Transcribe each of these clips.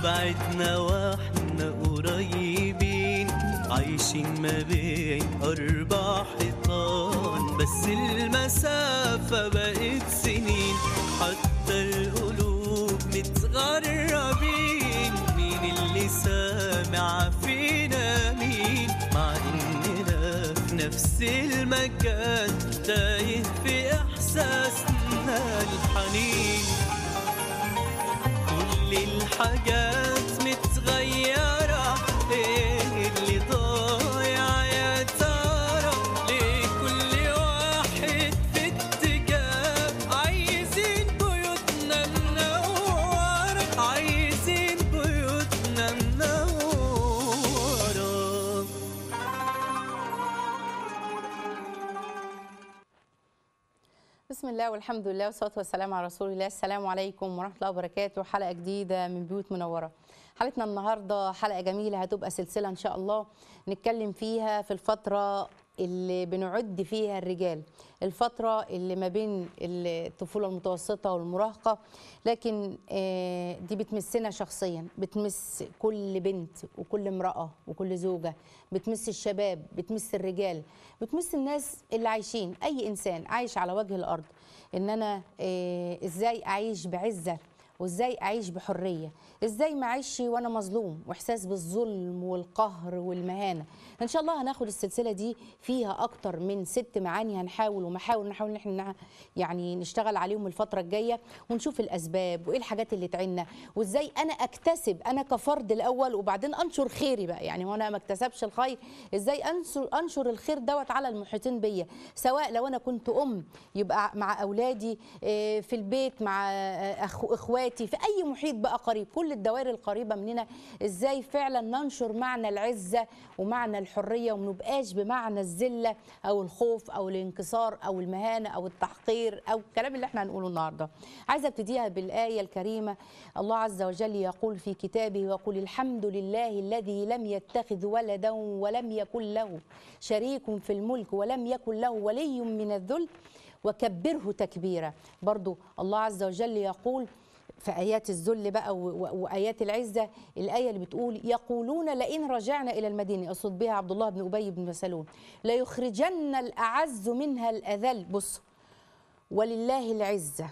بعدنا واحنا قريبين عايشين ما بين أربع حيطان بس المسافة بقت سنين حتى القلوب متغربين مين اللي سامع فينا مين مع إننا في نفس المكان تايه في إحساسنا الحنين كل الحاجات متغيرة ايه اللي ضايع يا ترى ليه كل واحد في اتجاه عايزين بيوتنا منورة عايزين بيوتنا منورة بسم الله والحمد لله والصلاه والسلام على رسول الله السلام عليكم ورحمه الله وبركاته حلقه جديده من بيوت منوره حلقتنا النهارده حلقه جميله هتبقى سلسله ان شاء الله نتكلم فيها في الفتره اللي بنعد فيها الرجال الفترة اللي ما بين الطفولة المتوسطة والمراهقة لكن آه، دي بتمسنا شخصيا بتمس كل بنت وكل امرأة وكل زوجة بتمس الشباب بتمس الرجال بتمس الناس اللي عايشين أي إنسان عايش على وجه الأرض إن أنا آه، إزاي أعيش بعزة وازاي اعيش بحريه ازاي ما اعيش وانا مظلوم واحساس بالظلم والقهر والمهانه ان شاء الله هناخد السلسله دي فيها اكتر من ست معاني هنحاول ومحاول نحاول ان احنا يعني نشتغل عليهم الفتره الجايه ونشوف الاسباب وايه الحاجات اللي تعنا وازاي انا اكتسب انا كفرد الاول وبعدين انشر خيري بقى يعني وانا ما اكتسبش الخير ازاي انشر انشر الخير دوت على المحيطين بيا سواء لو انا كنت ام يبقى مع اولادي آه، في البيت مع آه، أخو- اخواتي في اي محيط بقى قريب كل الدوائر القريبه مننا ازاي فعلا ننشر معنى العزه ومعنى الحريه وما نبقاش بمعنى الذله او الخوف او الانكسار او المهانه او التحقير او الكلام اللي احنا هنقوله النهارده عايزه ابتديها بالايه الكريمه الله عز وجل يقول في كتابه ويقول الحمد لله الذي لم يتخذ ولدا ولم يكن له شريك في الملك ولم يكن له ولي من الذل وكبره تكبيرا برضو الله عز وجل يقول في آيات الذل بقى و- و- وآيات العزة الآية اللي بتقول يقولون لئن رجعنا إلى المدينة يقصد بها عبد الله بن أبي بن سلول ليخرجن الأعز منها الأذل بص ولله العزة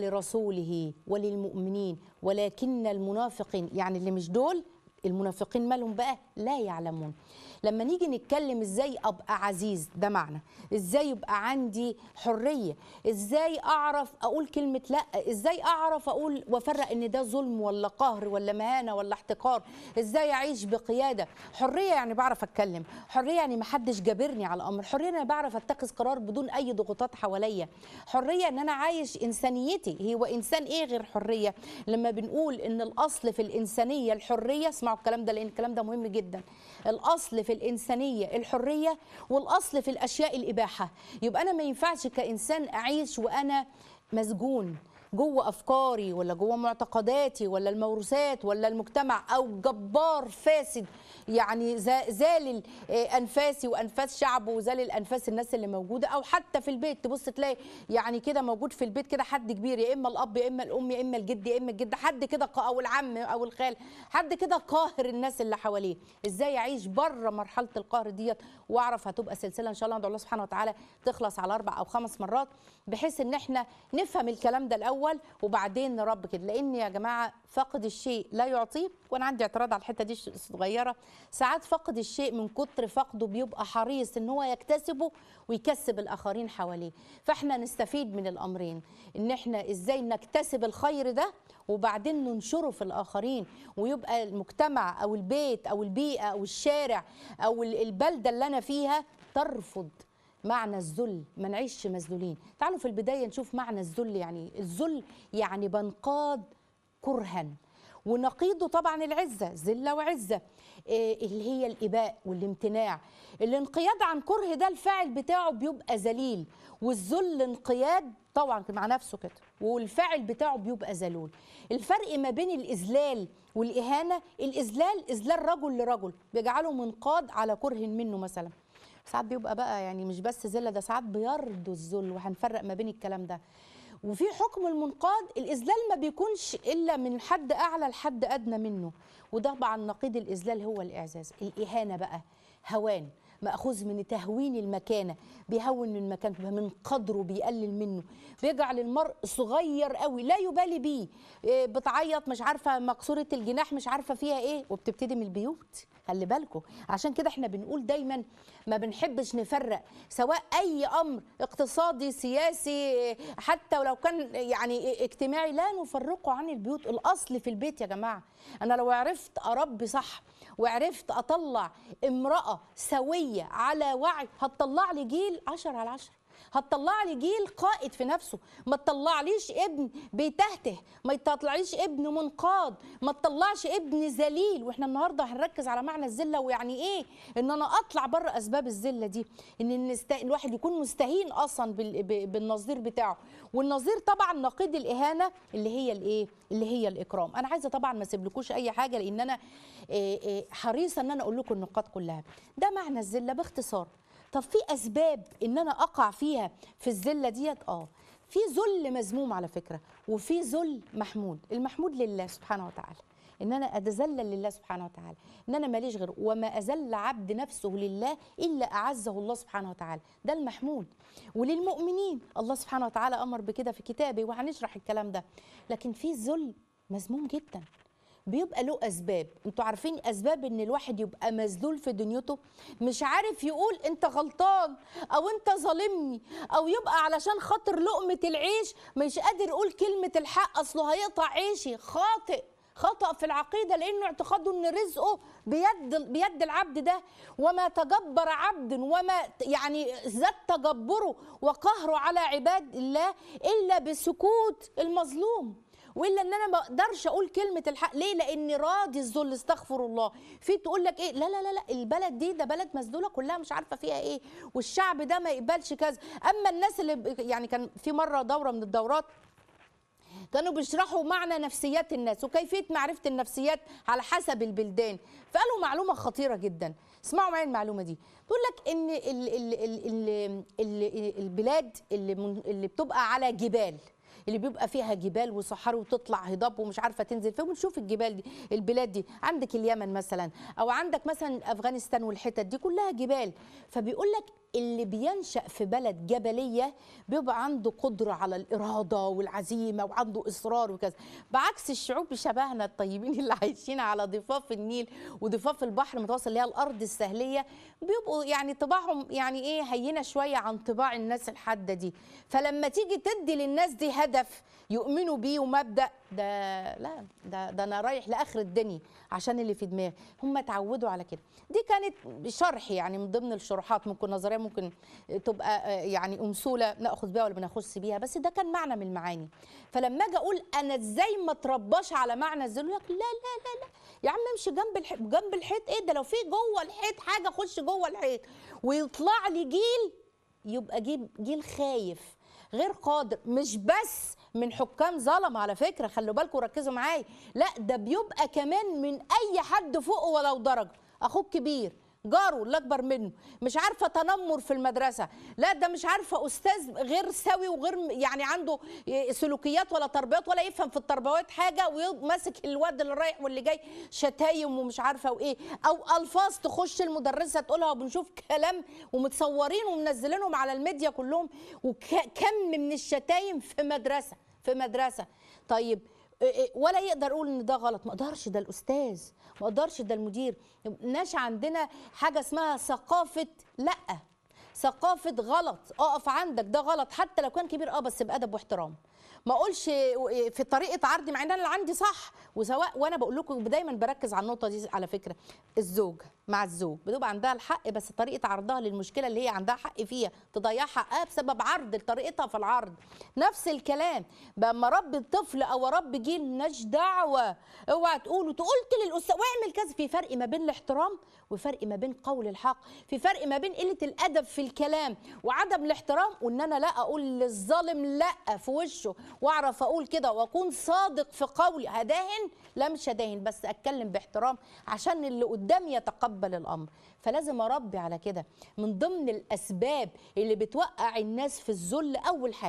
ولرسوله وللمؤمنين ولكن المنافقين يعني اللي مش دول المنافقين مالهم بقى لا يعلمون لما نيجي نتكلم ازاي ابقى عزيز ده معنى ازاي يبقى عندي حريه ازاي اعرف اقول كلمه لا ازاي اعرف اقول وافرق ان ده ظلم ولا قهر ولا مهانه ولا احتقار ازاي اعيش بقياده حريه يعني بعرف اتكلم حريه يعني ما حدش جابرني على الامر حريه انا بعرف اتخذ قرار بدون اي ضغوطات حواليا حريه ان انا عايش انسانيتي هو انسان ايه غير حريه لما بنقول ان الاصل في الانسانيه الحريه اسمعوا الكلام ده لان الكلام ده مهم جدا الاصل في الانسانيه الحريه والاصل في الاشياء الاباحه يبقى انا ما ينفعش كانسان اعيش وانا مسجون جوه افكاري ولا جوه معتقداتي ولا الموروثات ولا المجتمع او جبار فاسد يعني زا- زالل آه، انفاسي وانفاس شعبه وزالل انفاس الناس اللي موجوده او حتى في البيت تبص تلاقي يعني كده موجود في البيت كده حد كبير يا اما الاب يا اما الام يا اما الجد يا اما الجده حد كده قا- او العم او الخال حد كده قاهر الناس اللي حواليه ازاي اعيش بره مرحله القهر ديت واعرف هتبقى سلسله ان شاء الله ندعو الله سبحانه وتعالى تخلص على اربع او خمس مرات بحيث ان احنا نفهم الكلام ده الاول وبعدين نرب كده لان يا جماعه فقد الشيء لا يعطيه وانا عندي اعتراض على الحته دي ش- صغيره ساعات فقد الشيء من كتر فقده بيبقى حريص ان هو يكتسبه ويكسب الاخرين حواليه فاحنا نستفيد من الامرين ان احنا ازاي نكتسب الخير ده وبعدين ننشره في الاخرين ويبقى المجتمع او البيت او البيئه او الشارع او ال- البلده اللي انا فيها ترفض معنى الذل ما نعيش مذلولين تعالوا في البدايه نشوف معنى الذل يعني إيه. الذل يعني بنقاد كرها ونقيضه طبعا العزه ذله وعزه إيه اللي هي الاباء والامتناع الانقياد عن كره ده الفاعل بتاعه بيبقى ذليل والذل انقياد طبعا مع نفسه كده والفاعل بتاعه بيبقى ذلول الفرق ما بين الاذلال والاهانه الاذلال اذلال رجل لرجل بيجعله منقاد على كره منه مثلا ساعات بيبقى بقى يعني مش بس ذله ده ساعات بيرضوا الذل وهنفرق ما بين الكلام ده وفي حكم المنقاد الاذلال ما بيكونش الا من حد اعلى لحد ادنى منه وده طبعا نقيض الاذلال هو الاعزاز الاهانه بقى هوان مأخوذ من تهوين المكانة بيهون من المكان من قدره بيقلل منه بيجعل المرء صغير قوي لا يبالي بيه إيه، بتعيط مش عارفة مكسورة الجناح مش عارفة فيها ايه وبتبتدي من البيوت خلي بالكم عشان كده احنا بنقول دايما ما بنحبش نفرق سواء اي امر اقتصادي سياسي حتى ولو كان يعني اجتماعي لا نفرقه عن البيوت الاصل في البيت يا جماعه انا لو عرفت اربي صح وعرفت اطلع امراه سويه على وعي هتطلع لي جيل 10 على 10 هتطلع لي جيل قائد في نفسه ما تطلعليش ابن بيتهته ما تطلعليش ابن منقاد ما تطلعش ابن ذليل واحنا النهارده هنركز على معنى الذله ويعني ايه ان انا اطلع بره اسباب الذله دي ان النست... الواحد يكون مستهين اصلا بال... ب- بالنظير بتاعه والنظير طبعا نقيض الاهانه اللي هي الايه اللي هي الاكرام انا عايزه طبعا ما اسيبلكوش اي حاجه لان انا إيه إيه حريصه ان انا اقول لكم النقاط كلها ده معنى الذله باختصار طب في اسباب ان انا اقع فيها في الذله ديت اه في ذل مذموم على فكره وفي ذل محمود المحمود لله سبحانه وتعالى ان انا اتذلل لله سبحانه وتعالى ان انا ماليش غيره وما اذل عبد نفسه لله الا اعزه الله سبحانه وتعالى ده المحمود وللمؤمنين الله سبحانه وتعالى امر بكده في كتابه وهنشرح الكلام ده لكن في ذل مذموم جدا بيبقى له اسباب انتوا عارفين اسباب ان الواحد يبقى مذلول في دنيته مش عارف يقول انت غلطان او انت ظالمني او يبقى علشان خاطر لقمه العيش مش قادر يقول كلمه الحق اصله هيقطع عيشي خاطئ خطأ في العقيدة لأنه اعتقاده أن رزقه بيد بيد العبد ده وما تجبر عبد وما يعني زاد تجبره وقهره على عباد الله إلا بسكوت المظلوم والا ان انا ما اقدرش اقول كلمه الحق ليه لاني راضي الذل استغفر الله في تقول لك ايه لا لا لا لا البلد دي ده بلد مسدوله كلها مش عارفه فيها ايه والشعب ده ما يقبلش كذا اما الناس اللي ب- يعني كان في مره دوره من الدورات كانوا بيشرحوا معنى نفسيات الناس وكيفيه معرفه النفسيات على حسب البلدان فقالوا معلومه خطيره جدا اسمعوا معايا المعلومه دي تقول لك ان ال ال ال ال ال البلاد اللي, من اللي بتبقى على جبال اللي بيبقى فيها جبال وصحاري وتطلع هضاب ومش عارفه تنزل فيها ونشوف الجبال دي البلاد دي عندك اليمن مثلا او عندك مثلا افغانستان والحتت دي كلها جبال فبيقول لك اللي بينشا في بلد جبليه بيبقى عنده قدره على الاراده والعزيمه وعنده اصرار وكذا بعكس الشعوب شبهنا الطيبين اللي عايشين على ضفاف النيل وضفاف البحر المتوسط اللي هي الارض السهليه بيبقوا يعني طباعهم يعني ايه هينه شويه عن طباع الناس الحاده دي فلما تيجي تدي للناس دي هدف يؤمنوا بيه ومبدا ده لا ده ده انا رايح لاخر الدنيا عشان اللي في دماغي هم اتعودوا على كده دي كانت شرح يعني من ضمن الشروحات ممكن نظريه ممكن تبقى آه، يعني امثله ناخذ بيها ولا ما ناخذش بيها بس ده كان معنى من المعاني فلما اجي اقول انا ازاي ما اترباش على معنى الذل يقول لك لا لا لا لا يا عم امشي جنب الحيط جنب الحيط ايه ده لو في جوه الحيط حاجه خش جوه الحيط ويطلع لي جيل يبقى جيل جيل خايف غير قادر مش بس من حكام ظلم على فكره خلوا بالكم ركزوا معايا لا ده بيبقى كمان من اي حد فوقه ولو درجه اخوك كبير جاره اللي اكبر منه مش عارفه تنمر في المدرسه لا ده مش عارفه استاذ غير سوي وغير م- يعني عنده سلوكيات ولا تربيات ولا يفهم في التربويات حاجه وماسك الواد اللي رايح واللي جاي شتايم ومش عارفه وايه او الفاظ تخش المدرسه تقولها وبنشوف كلام ومتصورين ومنزلينهم على الميديا كلهم وكم من الشتايم في مدرسه في مدرسه طيب إيه إيه ولا يقدر يقول ان ده غلط ما اقدرش ده الاستاذ ما اقدرش ده المدير ناش عندنا حاجه اسمها ثقافه لا ثقافه غلط اقف عندك ده غلط حتى لو كان كبير اه بس بادب واحترام ما اقولش في طريقه عرضي مع ان انا اللي عندي صح وسواء وانا بقول لكم دايما بركز على النقطه دي على فكره الزوج مع الزوج بتبقى عندها الحق بس طريقه عرضها للمشكله اللي هي عندها حق فيها تضيع حقها بسبب عرض طريقتها في العرض نفس الكلام لما رب الطفل او رب جيل مالناش دعوه اوعى تقول قلت للاستاذ واعمل كذا في فرق ما بين الاحترام وفرق ما بين قول الحق في فرق ما بين قله الادب في الكلام وعدم الاحترام وان انا لا اقول للظالم لا في وشه واعرف اقول كده واكون صادق في قولي هداهن لا مش هداهن بس اتكلم باحترام عشان اللي قدامي يتقبل الامر فلازم اربي على كده من ضمن الاسباب اللي بتوقع الناس في الذل اول حاجه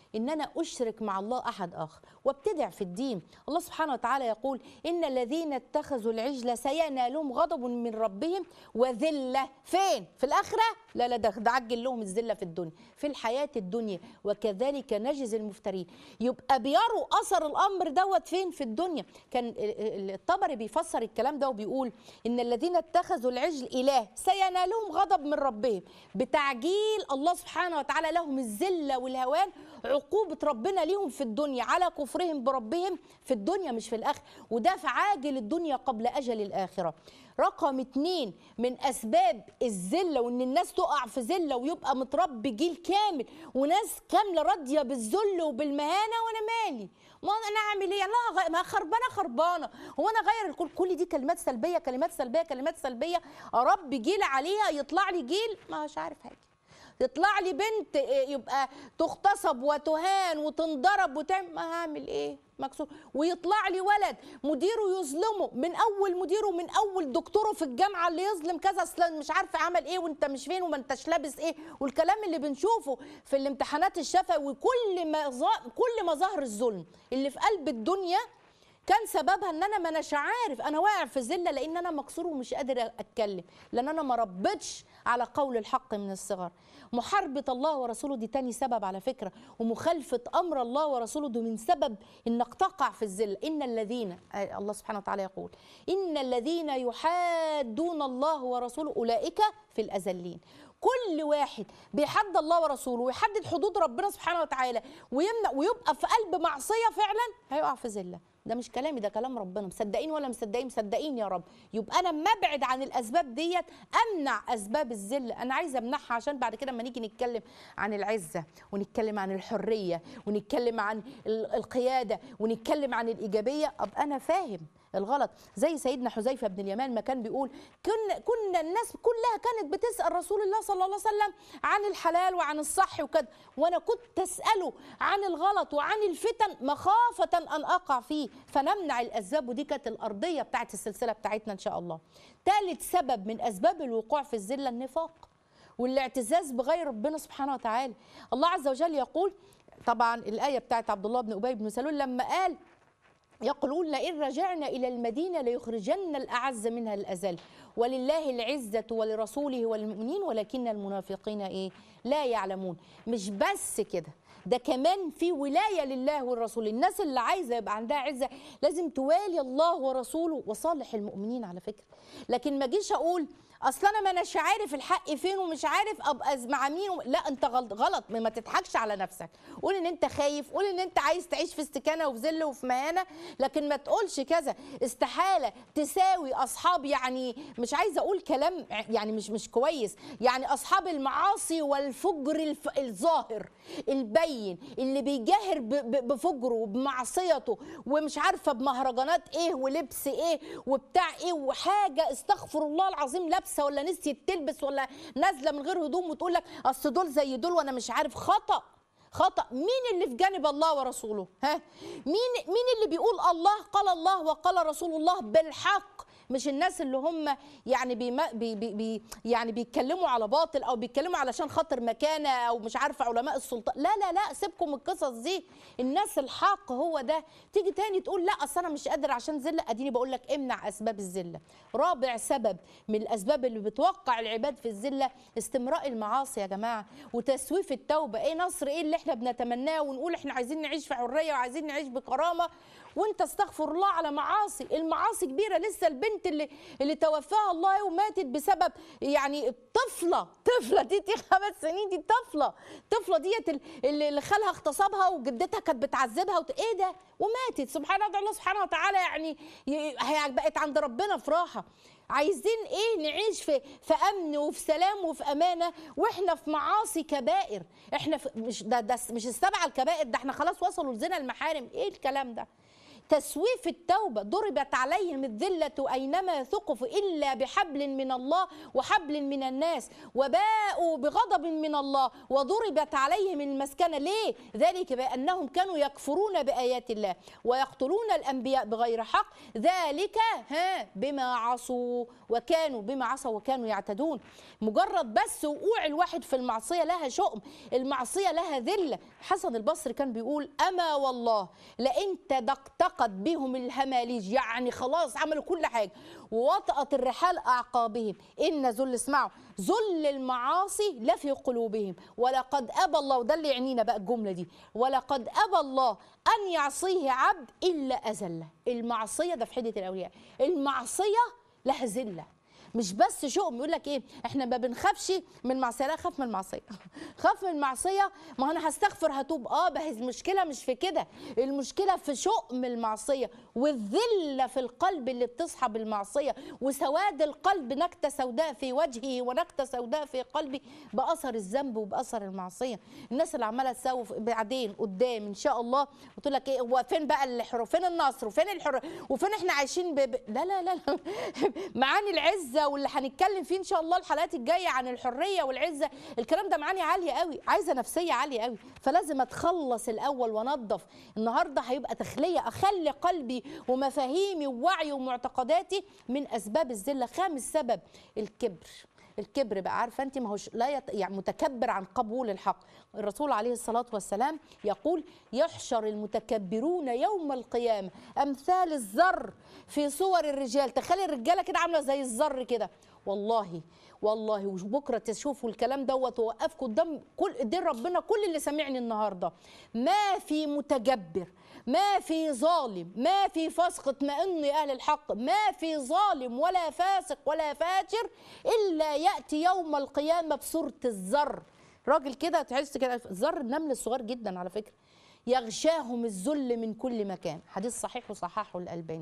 ان انا اشرك مع الله احد اخر وابتدع في الدين الله سبحانه وتعالى يقول ان الذين اتخذوا العجل سينالهم غضب من ربهم وذله فين في الاخره لا لا ده ده عجل لهم الذله في الدنيا في الحياه الدنيا وكذلك نجزي المفترين يبقى بيروا اثر الامر دوت فين في الدنيا كان ال- ال- الطبري بيفسر الكلام ده وبيقول ان الذين اتخذوا العجل اله سينالهم غضب من ربهم بتعجيل الله سبحانه وتعالى لهم الذله والهوان عقوبه ربنا ليهم في الدنيا على كفرهم بربهم في الدنيا مش في الاخره وده في عاجل الدنيا قبل اجل الاخره رقم اتنين من اسباب الذله وان الناس تقع في ذله ويبقى متربي جيل كامل وناس كامله راضيه بالذل وبالمهانه وانا مالي ما انا اعمل ايه انا غ- ما خربانه خربانه هو انا غير الكل كل دي كلمات سلبيه كلمات سلبيه كلمات سلبيه اربي جيل عليها يطلع لي جيل مش عارف حاجه يطلع لي بنت إيه، يبقى تغتصب وتهان وتنضرب وتعمل ما هعمل ايه مكسور ويطلع لي ولد مديره يظلمه من اول مديره من اول دكتوره في الجامعه اللي يظلم كذا اصلا مش عارفه عمل ايه وانت مش فين وما انتش لابس ايه والكلام اللي بنشوفه في الامتحانات الشفوي وكل ما ظا- كل مظاهر الظلم اللي في قلب الدنيا كان سببها ان انا ما اناش عارف انا واقع في ذله لان انا مكسور ومش قادر اتكلم لان انا ما ربيتش على قول الحق من الصغر محاربه الله ورسوله دي تاني سبب على فكره ومخالفه امر الله ورسوله ده من سبب انك تقع في الذله ان الذين آه، الله سبحانه وتعالى يقول ان الذين يحادون الله ورسوله اولئك في الاذلين كل واحد بيحد الله ورسوله ويحدد حدود ربنا سبحانه وتعالى ويمنع ويبقى في قلب معصيه فعلا هيقع في ذله ده مش كلامي ده كلام ربنا مصدقين ولا مصدقين مصدقين يا رب يبقى انا ما ابعد عن الاسباب ديت امنع اسباب الذله انا عايزه امنعها عشان بعد كده لما نيجي نتكلم عن العزه ونتكلم عن الحريه ونتكلم عن ال- القياده ونتكلم عن الايجابيه ابقى انا فاهم الغلط زي سيدنا حذيفه بن اليمان ما كان بيقول كنا كنا الناس كلها كانت بتسال رسول الله صلى الله عليه وسلم عن الحلال وعن الصح وكده وانا كنت اساله عن الغلط وعن الفتن مخافه ان اقع فيه فنمنع الاسباب ودي كانت الارضيه بتاعت السلسله بتاعتنا ان شاء الله ثالث سبب من اسباب الوقوع في الذله النفاق والاعتزاز بغير ربنا سبحانه وتعالى الله عز وجل يقول طبعا الايه بتاعت عبد الله بن ابي بن سلول لما قال يقولون لئن رجعنا إلى المدينة ليخرجن الأعز منها الأذل ولله العزة ولرسوله والمؤمنين ولكن المنافقين إيه لا يعلمون مش بس كده ده كمان في ولاية لله والرسول الناس اللي عايزة يبقى عندها عزة لازم توالي الله ورسوله وصالح المؤمنين على فكرة لكن ما جيش أقول اصل انا ما اناش عارف الحق فين ومش عارف ابقى مع مين و... لا انت غلط غلط ما تضحكش على نفسك قول ان انت خايف قول ان انت عايز تعيش في استكانه وفي ذل وفي مهانه لكن ما تقولش كذا استحاله تساوي اصحاب يعني مش عايزه اقول كلام يعني مش مش كويس يعني اصحاب المعاصي والفجر الف... الظاهر البين اللي بيجاهر ب... ب... بفجره وبمعصيته ومش عارفه بمهرجانات ايه ولبس ايه وبتاع ايه وحاجه استغفر الله العظيم لابسه ولا نسيت تلبس ولا نازله من غير هدوم وتقول لك اصل دول زي دول وانا مش عارف خطأ خطأ مين اللي في جانب الله ورسوله ها مين مين اللي بيقول الله قال الله وقال رسول الله بالحق مش الناس اللي هم يعني بيما بي بي بي يعني بيتكلموا على باطل او بيتكلموا علشان خاطر مكانه او مش عارفه علماء السلطان لا لا لا سيبكم من القصص دي الناس الحق هو ده تيجي تاني تقول لا اصل انا مش قادر عشان ذله اديني بقول لك امنع اسباب الذله رابع سبب من الاسباب اللي بتوقع العباد في الذله استمراء المعاصي يا جماعه وتسويف التوبه ايه نصر ايه اللي احنا بنتمناه ونقول احنا عايزين نعيش في حريه وعايزين نعيش بكرامه وانت استغفر الله على معاصي المعاصي كبيره لسه البنت اللي اللي توفاها الله وماتت بسبب يعني طفله طفله دي, دي خمس سنين دي طفله طفله ديت ال- اللي اللي خالها اغتصبها وجدتها كانت بتعذبها وت... ايه ده وماتت سبحان الله الله سبحانه وتعالى يعني ي- هي بقت عند ربنا في راحه عايزين ايه نعيش في في امن وفي سلام وفي امانه واحنا في معاصي كبائر احنا في مش ده, ده مش السبعه الكبائر ده احنا خلاص وصلوا لزنا المحارم ايه الكلام ده تسويف التوبة ضربت عليهم الذلة أينما ثقفوا إلا بحبل من الله وحبل من الناس وباءوا بغضب من الله وضربت عليهم المسكنة ليه؟ ذلك بأنهم كانوا يكفرون بآيات الله ويقتلون الأنبياء بغير حق ذلك ها بما عصوا وكانوا بما عصوا وكانوا يعتدون مجرد بس وقوع الواحد في المعصية لها شؤم المعصية لها ذلة حسن البصري كان بيقول أما والله لئن تدقدقت بهم الهماليج يعني خلاص عملوا كل حاجة ووطأت الرحال أعقابهم إن ذل اسمعوا ذل المعاصي لفي قلوبهم ولقد أبى الله وده اللي يعنينا بقى الجملة دي ولقد أبى الله أن يعصيه عبد إلا أذله المعصية ده في حدة الأولياء المعصية لها ذلة مش بس شؤم يقول لك ايه احنا ما بنخافش من المعصيه لا خاف من المعصيه خاف من المعصيه ما انا هستغفر هتوب اه بس المشكله مش في كده المشكله في شؤم المعصيه والذله في القلب اللي بتصحب المعصيه وسواد القلب نكته سوداء في وجهه ونكته سوداء في قلبه باثر الذنب وباثر المعصيه الناس اللي عماله تسوف بعدين قدام ان شاء الله وتقول لك ايه هو فين بقى الحر فين النصر وفين الحر وفين احنا عايشين ب... ب... لا لا لا, لا. معاني العزه واللي هنتكلم فيه ان شاء الله الحلقات الجايه عن الحريه والعزه الكلام ده معاني عاليه قوي عايزه نفسيه عاليه قوي فلازم اتخلص الاول وانضف النهارده هيبقى تخليه اخلي قلبي ومفاهيمي ووعي ومعتقداتي من اسباب الذله خامس سبب الكبر الكبر بقى عارفه انت ما هوش لا يت... يعني متكبر عن قبول الحق الرسول عليه الصلاه والسلام يقول يحشر المتكبرون يوم القيامه امثال الذر في صور الرجال تخيلي الرجاله كده عامله زي الذر كده والله والله وبكره تشوفوا الكلام دوت ووقفكم قدام كل دين ربنا كل اللي سامعني النهارده ما في متجبر ما في ظالم ما في فاسق اطمئن اهل الحق ما في ظالم ولا فاسق ولا فاجر الا ياتي يوم القيامه بصوره الذر راجل كده تحس كده ذر النمل الصغير جدا على فكره يغشاهم الذل من كل مكان حديث صحيح وصححه الالباني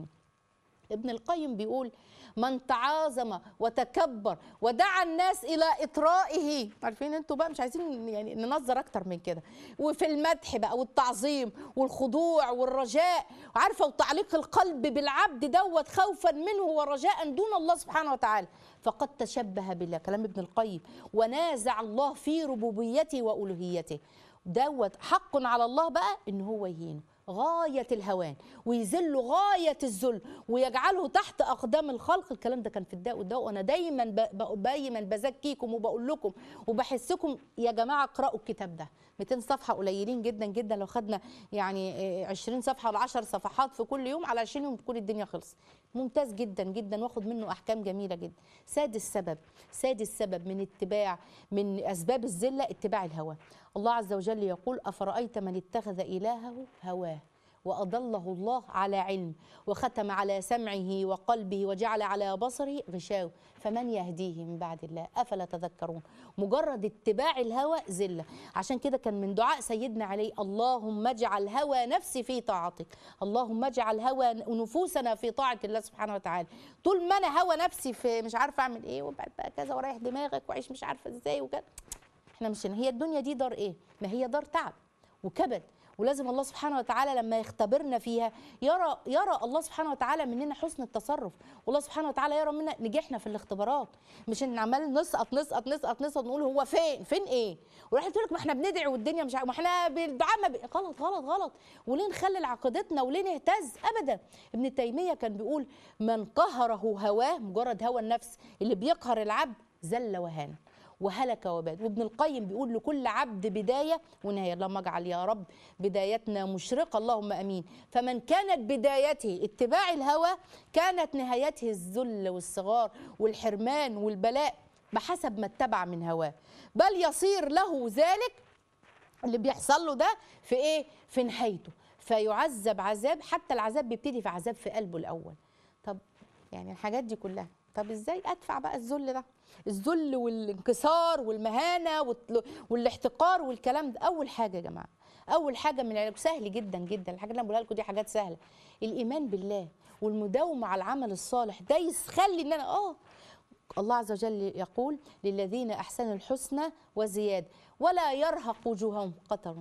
ابن القيم بيقول من تعاظم وتكبر ودعا الناس الى اطرائه عارفين انتوا بقى مش عايزين يعني ننظر اكتر من كده وفي المدح بقى والتعظيم والخضوع والرجاء وعارفه وتعليق القلب بالعبد دوت خوفا منه ورجاء دون الله سبحانه وتعالى فقد تشبه بالله كلام ابن القيم ونازع الله في ربوبيته والوهيته دوت حق على الله بقى ان هو يهينه غاية الهوان ويذل غاية الذل ويجعله تحت أقدام الخلق الكلام ده كان في الداء والدواء وأنا دايما ب- دايما بزكيكم وبقول لكم وبحسكم يا جماعة اقرأوا الكتاب ده 200 صفحة قليلين جدا جدا لو خدنا يعني آه، 20 صفحة ولا 10 صفحات في كل يوم على 20 يوم تكون الدنيا خلصت ممتاز جدا جدا واخد منه أحكام جميلة جدا سادس سبب سادس سبب من اتباع من أسباب الذلة اتباع الهوى الله عز وجل يقول أفرأيت من اتخذ إلهه هواه وأضله الله على علم وختم على سمعه وقلبه وجعل على بصره غشاوة فمن يهديه من بعد الله أفلا تذكرون مجرد اتباع الهوى ذلة عشان كده كان من دعاء سيدنا علي اللهم اجعل هوى نفسي في طاعتك اللهم اجعل هوى نفوسنا في طاعة الله سبحانه وتعالى طول ما أنا هوى نفسي في مش عارفة أعمل إيه وبعد بقى كذا ورايح دماغك وعيش مش عارفة إزاي وكده احنا مش هي الدنيا دي دار ايه ما هي دار تعب وكبد ولازم الله سبحانه وتعالى لما يختبرنا فيها يرى يرى الله سبحانه وتعالى مننا حسن التصرف والله سبحانه وتعالى يرى منا نجحنا في الاختبارات مش ان عمال نسقط نسقط نسقط نسقط نقول هو فين فين ايه وراح تقول لك ما احنا بندعي والدنيا مش عارف- ما احنا بالدعاء ما بي... غلط غلط غلط وليه نخلي عقيدتنا وليه نهتز ابدا ابن تيميه كان بيقول من قهره هواه مجرد هوى النفس اللي بيقهر العبد ذل وهان وهلك وباد وابن القيم بيقول لكل عبد بداية ونهاية اللهم اجعل يا رب بدايتنا مشرقة اللهم أمين فمن كانت بدايته اتباع الهوى كانت نهايته الذل والصغار والحرمان والبلاء بحسب ما اتبع من هواه بل يصير له ذلك اللي بيحصل له ده في ايه في نهايته فيعذب عذاب حتى العذاب بيبتدي في عذاب في قلبه الاول طب يعني الحاجات دي كلها طب ازاي ادفع بقى الذل ده الذل والانكسار والمهانه والت- والاحتقار والكلام ده اول حاجه يا جماعه اول حاجه من العلاج سهل جدا جدا الحاجات اللي انا بقولها لكم دي حاجات سهله الايمان بالله والمداومه على العمل الصالح ده يخلي ان انا اه الله عز وجل يقول للذين احسنوا الحسنى وزياده ولا يرهق وجوههم قتر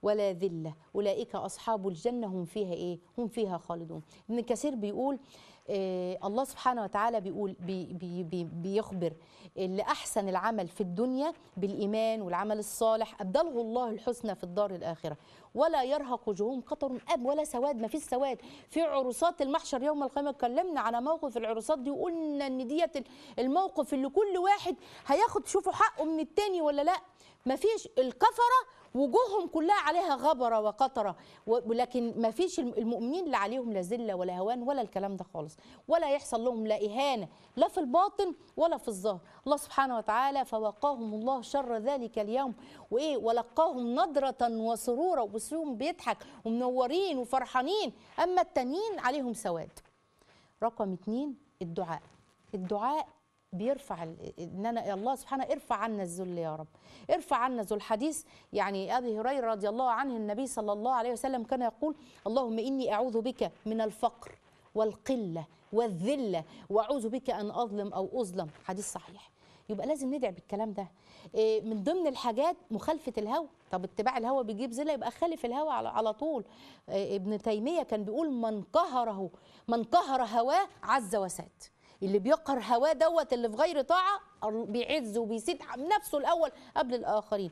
ولا ذله اولئك اصحاب الجنه هم فيها ايه هم فيها خالدون ابن كثير بيقول آه الله سبحانه وتعالى بيقول بي بي بي بيخبر اللي احسن العمل في الدنيا بالايمان والعمل الصالح ابدله الله الحسنى في الدار الاخره ولا يرهق وجوههم قطر اب ولا سواد ما فيش سواد في عروسات المحشر يوم القيامه اتكلمنا على موقف العروسات دي وقلنا ان ديت الموقف اللي كل واحد هياخد شوفوا حقه من التاني ولا لا ما فيش الكفره وجوههم كلها عليها غبره وقطره ولكن ما فيش المؤمنين اللي عليهم لا ذله ولا هوان ولا الكلام ده خالص ولا يحصل لهم لا اهانه لا في الباطن ولا في الظاهر الله سبحانه وتعالى فوقاهم الله شر ذلك اليوم وايه ولقاهم نضره وسرورا وبصيهم بيضحك ومنورين وفرحانين اما التانيين عليهم سواد رقم اتنين الدعاء الدعاء بيرفع ان انا يا الله سبحانه ارفع عنا الذل يا رب ارفع عنا ذو الحديث يعني ابي هريره رضي الله عنه النبي صلى الله عليه وسلم كان يقول اللهم اني اعوذ بك من الفقر والقله والذله واعوذ بك ان اظلم او اظلم حديث صحيح يبقى لازم ندعي بالكلام ده إيه من ضمن الحاجات مخالفه الهوى طب اتباع الهوى بيجيب ذله يبقى خالف الهوى على, على طول إيه ابن تيميه كان بيقول من قهره من قهر هواه عز وساد اللي بيقهر هواه دوت اللي في غير طاعه بيعز وبيسيد نفسه الاول قبل الاخرين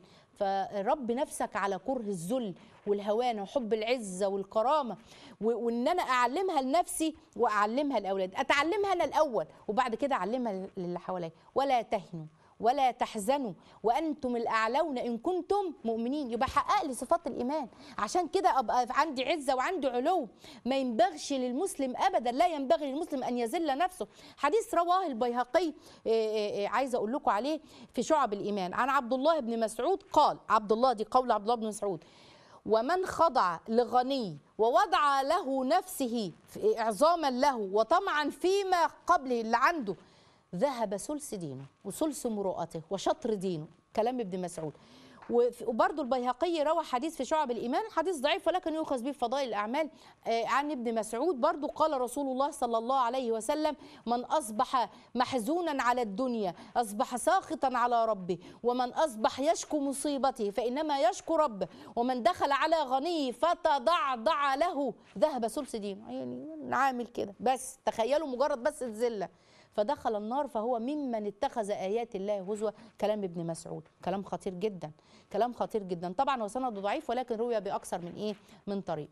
فرب نفسك على كره الذل والهوان وحب العزه والكرامه وان انا اعلمها لنفسي واعلمها لاولادي اتعلمها انا الاول وبعد كده اعلمها للي حواليا ولا تهنوا ولا تحزنوا وانتم الاعلون ان كنتم مؤمنين يبقى حقق لي صفات الايمان عشان كده ابقى عندي عزه وعندي علو ما ينبغيش للمسلم ابدا لا ينبغي للمسلم ان يذل نفسه حديث رواه البيهقي عايزه اقول لكم عليه في شعب الايمان عن عبد الله بن مسعود قال عبد الله دي قول عبد الله بن مسعود ومن خضع لغني ووضع له نفسه اعظاما له وطمعا فيما قبله اللي عنده ذهب ثلث دينه وثلث مروءته وشطر دينه كلام ابن مسعود وبرضه البيهقي روى حديث في شعب الايمان حديث ضعيف ولكن يؤخذ به في فضائل الاعمال عن ابن مسعود برضه قال رسول الله صلى الله عليه وسلم من اصبح محزونا على الدنيا اصبح ساخطا على ربه ومن اصبح يشكو مصيبته فانما يشكو ربه ومن دخل على غنيه فتضعضع له ذهب ثلث دينه يعني عامل كده بس تخيلوا مجرد بس الذله فدخل النار فهو ممن اتخذ ايات الله هزوا كلام ابن مسعود كلام خطير جدا كلام خطير جدا طبعا هو سنده ضعيف ولكن روي باكثر من ايه من طريق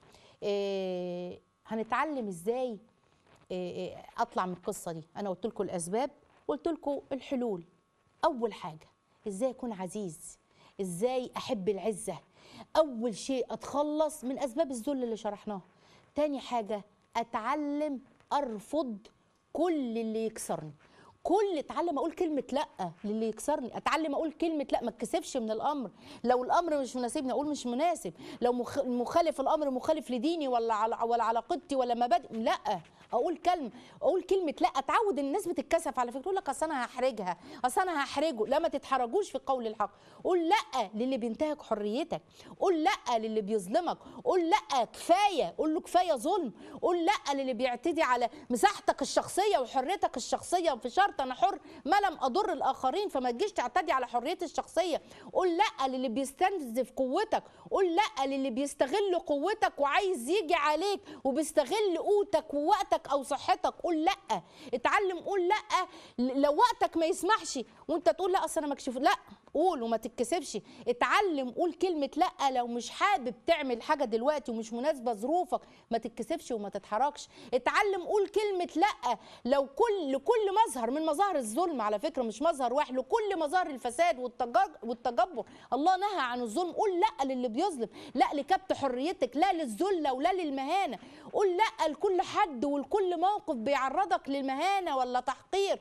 إيه هنتعلم ازاي إيه اطلع من القصه دي انا قلت لكم الاسباب قلت لكم الحلول اول حاجه ازاي اكون عزيز ازاي احب العزه اول شيء اتخلص من اسباب الذل اللي شرحناها تاني حاجه اتعلم ارفض كل اللي يكسرني كل اتعلم اقول كلمه لا للي يكسرني اتعلم اقول كلمه لا ما اتكسفش من الامر لو الامر مش مناسبني اقول مش مناسب لو مخالف الامر مخالف لديني ولا على ولا علاقتي ولا مبادئ لا اقول كلمه اقول كلمه لا اتعود ان الناس بتتكسف على فكره تقول لك اصل انا هحرجها اصل انا هحرجه لا ما تتحرجوش في قول الحق قول لا للي بينتهك حريتك قول لا للي بيظلمك قول لا كفايه قول له كفايه ظلم قول لا للي بيعتدي على مساحتك الشخصيه وحريتك الشخصيه في شرط انا حر ما لم اضر الاخرين فما تجيش تعتدي على حريتي الشخصيه قول لا للي بيستنزف قوتك قول لا للي بيستغل قوتك وعايز يجي عليك وبيستغل قوتك ووقتك او صحتك قول لا اتعلم قول لا لو وقتك ما يسمحش وانت تقول لا اصل انا مكشوف لا قول وما تتكسفش اتعلم قول كلمة لا لو مش حابب تعمل حاجة دلوقتي ومش مناسبة ظروفك ما تتكسفش وما تتحركش اتعلم قول كلمة لا لو كل لكل مظهر من مظاهر الظلم على فكرة مش مظهر واحد لكل مظاهر الفساد والتجبر الله نهى عن الظلم قول لا للي بيظلم لا لكبت حريتك لا للذلة ولا للمهانة قول لا لكل حد ولكل موقف بيعرضك للمهانة ولا تحقير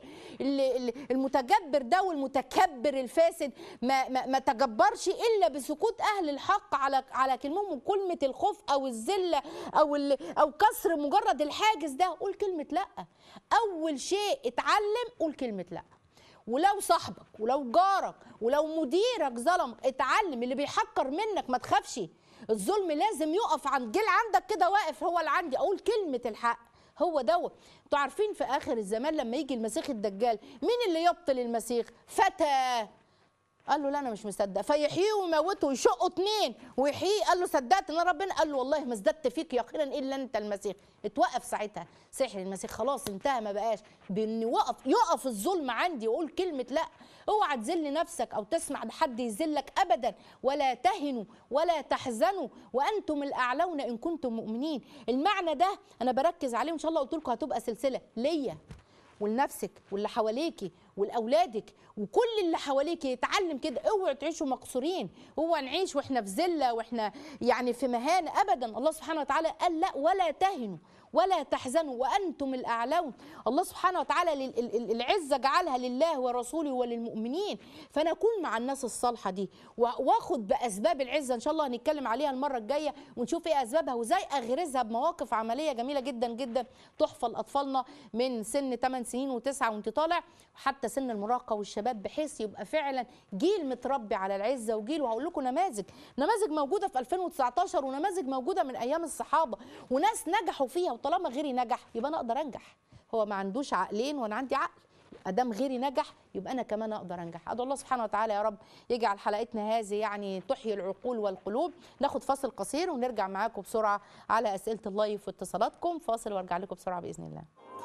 المتجبر ده والمتكبر الفاسد ما, ما, ما تجبرش الا بسكوت اهل الحق على على كلمهم كلمه الخوف او الذله او او كسر مجرد الحاجز ده قول كلمه لا اول شيء اتعلم قول كلمه لا ولو صاحبك ولو جارك ولو مديرك ظلمك اتعلم اللي بيحقر منك ما تخافش الظلم لازم يقف عند جيل عندك كده واقف هو اللي عندي اقول كلمه الحق هو دوت انتوا عارفين في اخر الزمان لما يجي المسيح الدجال مين اللي يبطل المسيح فتى قال له لا انا مش مصدق فيحييه ويموته ويشقه اتنين ويحييه قال له صدقت ان ربنا قال له والله ما ازددت فيك يقينا الا انت المسيح اتوقف ساعتها سحر المسيح خلاص انتهى ما بقاش بان وقف يقف الظلم عندي واقول كلمه لا اوعى تذل نفسك او تسمع حد يذلك ابدا ولا تهنوا ولا تحزنوا وانتم الاعلون ان كنتم مؤمنين المعنى ده انا بركز عليه وان شاء الله قلت لكم هتبقى سلسله ليا ولنفسك واللي حواليكي ولاولادك وكل اللي حواليك يتعلم كده اوعوا تعيشوا مقصورين اوعى نعيش واحنا في ذله واحنا يعني في مهانه ابدا الله سبحانه وتعالى قال لا ولا تهنوا ولا تحزنوا وانتم الاعلون الله سبحانه وتعالى لل- ال- ال- العزه جعلها لله ورسوله وللمؤمنين فانا اكون مع الناس الصالحه دي و- واخد باسباب العزه ان شاء الله هنتكلم عليها المره الجايه ونشوف ايه اسبابها وازاي اغرزها بمواقف عمليه جميله جدا جدا تحفى لاطفالنا من سن 8 سنين و9 وانت طالع حتى سن المراهقه والشباب بحيث يبقى فعلا جيل متربي على العزه وجيل وهقول لكم نماذج نماذج موجوده في 2019 ونماذج موجوده من ايام الصحابه وناس نجحوا فيها وطالما غيري نجح يبقى انا اقدر انجح هو ما عندوش عقلين وانا عندي عقل ادام غيري نجح يبقى انا كمان اقدر انجح ادعو الله سبحانه وتعالى يا رب يجعل حلقتنا هذه يعني تحيي العقول والقلوب ناخد فاصل قصير ونرجع معاكم بسرعه على اسئله اللايف واتصالاتكم فاصل وارجع لكم بسرعه باذن الله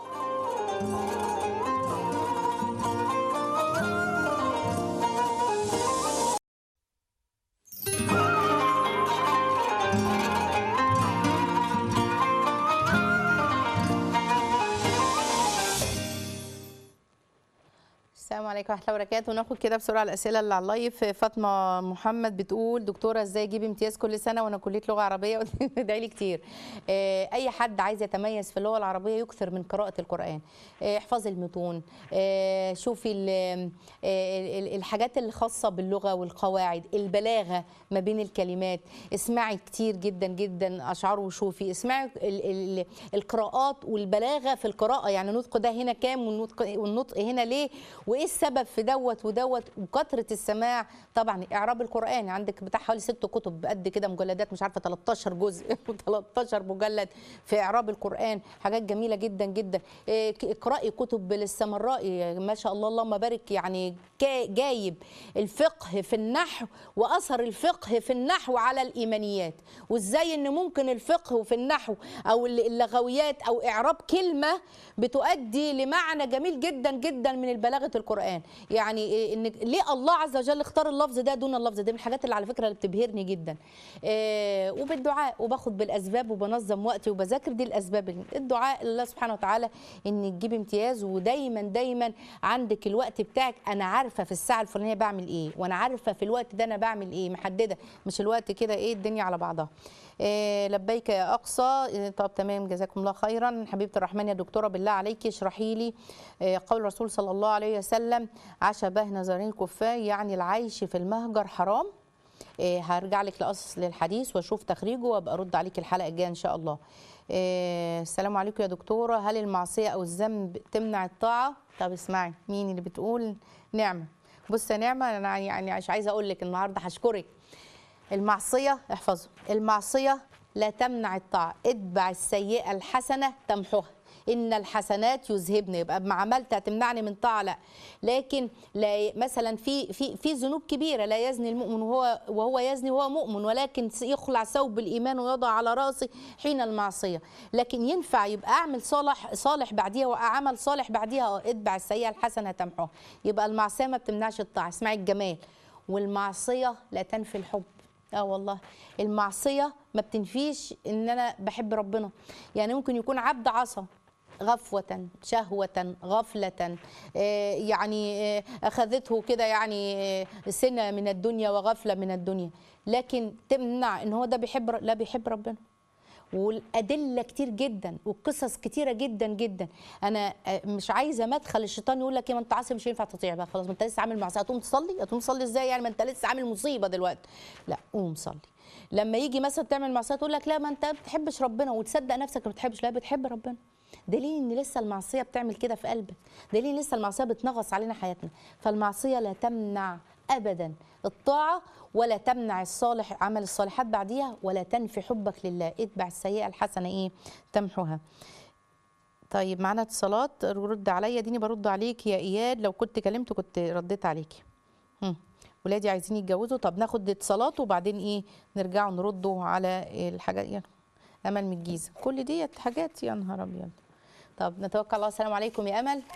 السلام عليكم ورحمه الله وبركاته ناخد كده بسرعه الاسئله اللي على اللايف فاطمه محمد بتقول دكتوره ازاي اجيب امتياز كل سنه وانا كليه لغه عربيه ادعي لي كتير آه، اي حد عايز يتميز في اللغه العربيه يكثر من قراءه القران آه، احفظي المتون آه، شوفي ال- آه، ال- الحاجات الخاصه باللغه والقواعد البلاغه ما بين الكلمات اسمعي كتير جدا جدا اشعار وشوفي اسمعي ال- ال- القراءات والبلاغه في القراءه يعني النطق ده هنا كام والنطق والنطق هنا ليه وايه السبب في دوت ودوت وكثره السماع طبعا اعراب القران عندك بتاع حوالي ست كتب قد كده مجلدات مش عارفه 13 جزء و13 مجلد في اعراب القران حاجات جميله جدا جدا إيه، ك- اقراي كتب للسمرائي ما شاء الله اللهم بارك يعني كا- جايب الفقه في النحو واثر الفقه في النحو على الايمانيات وازاي ان ممكن الفقه في النحو او اللغويات او اعراب كلمه بتؤدي لمعنى جميل جدا جدا من البلاغه القران يعني إيه ان ليه الله عز وجل اختار اللفظ ده دون اللفظ ده من الحاجات اللي على فكره اللي بتبهرني جدا إيه وبالدعاء وباخد بالاسباب وبنظم وقتي وبذاكر دي الاسباب الدعاء لله سبحانه وتعالى ان تجيب امتياز ودايما دايما عندك الوقت بتاعك انا عارفه في الساعه الفلانيه بعمل ايه وانا عارفه في الوقت ده انا بعمل ايه محدده مش الوقت كده ايه الدنيا على بعضها إيه لبيك يا اقصى إيه طب تمام جزاكم الله خيرا حبيبه الرحمن يا دكتوره بالله عليكي اشرحي لي إيه قول الرسول صلى الله عليه وسلم عشبه نظرين الكفار يعني العيش في المهجر حرام إيه هرجع لك لاصل الحديث واشوف تخريجه وابقى ارد عليك الحلقه الجايه ان شاء الله إيه السلام عليكم يا دكتوره هل المعصيه او الذنب تمنع الطاعه طب اسمعي مين اللي بتقول نعمه بص يا نعمه انا يعني مش عايزه اقول لك النهارده هشكرك المعصيه احفظوا المعصيه لا تمنع الطاعه اتبع السيئه الحسنه تمحوها ان الحسنات يذهبن يبقى ما عملت هتمنعني من طاعه لا لكن لا مثلا في في في ذنوب كبيره لا يزني المؤمن وهو وهو يزني وهو مؤمن ولكن يخلع ثوب الايمان ويضع على راسه حين المعصيه لكن ينفع يبقى اعمل صالح صالح بعديها واعمل صالح بعديها اه اتبع السيئه الحسنه تمحوها يبقى المعصيه ما بتمنعش الطاعه اسمعي الجمال والمعصيه لا تنفي الحب اه والله المعصيه ما بتنفيش ان انا بحب ربنا يعني ممكن يكون عبد عصى غفوة شهوة غفلة آه، يعني آه، أخذته كده يعني آه، سنة من الدنيا وغفلة من الدنيا لكن تمنع إن هو ده بيحب لا بيحب ربنا والأدلة كتير جدا والقصص كتيرة جدا جدا أنا آه، مش عايزة مدخل الشيطان يقول لك يا ما أنت عاصي مش ينفع تطيع بقى خلاص ما أنت لسه عامل معصية هتقوم تصلي هتقوم تصلي إزاي يعني ما أنت لسه عامل مصيبة دلوقتي لا قوم صلي لما يجي مثلا تعمل معصيه تقول لك لا ما انت ما بتحبش ربنا وتصدق نفسك ما بتحبش لا بتحب ربنا دليل ان لسه المعصيه بتعمل كده في قلبك دليل لسه المعصيه بتنغص علينا حياتنا فالمعصيه لا تمنع ابدا الطاعه ولا تمنع الصالح عمل الصالحات بعديها ولا تنفي حبك لله اتبع السيئه الحسنه ايه تمحوها طيب معانا اتصالات رد عليا ديني برد عليك يا اياد لو كنت كلمت كنت رديت عليكي هم. ولادي عايزين يتجوزوا طب ناخد اتصالات وبعدين ايه نرجعوا نردوا على الحاجات يعني امل من الجيزه كل ديت حاجات يا نهار ابيض طب نتوكل على الله السلام عليكم يا امل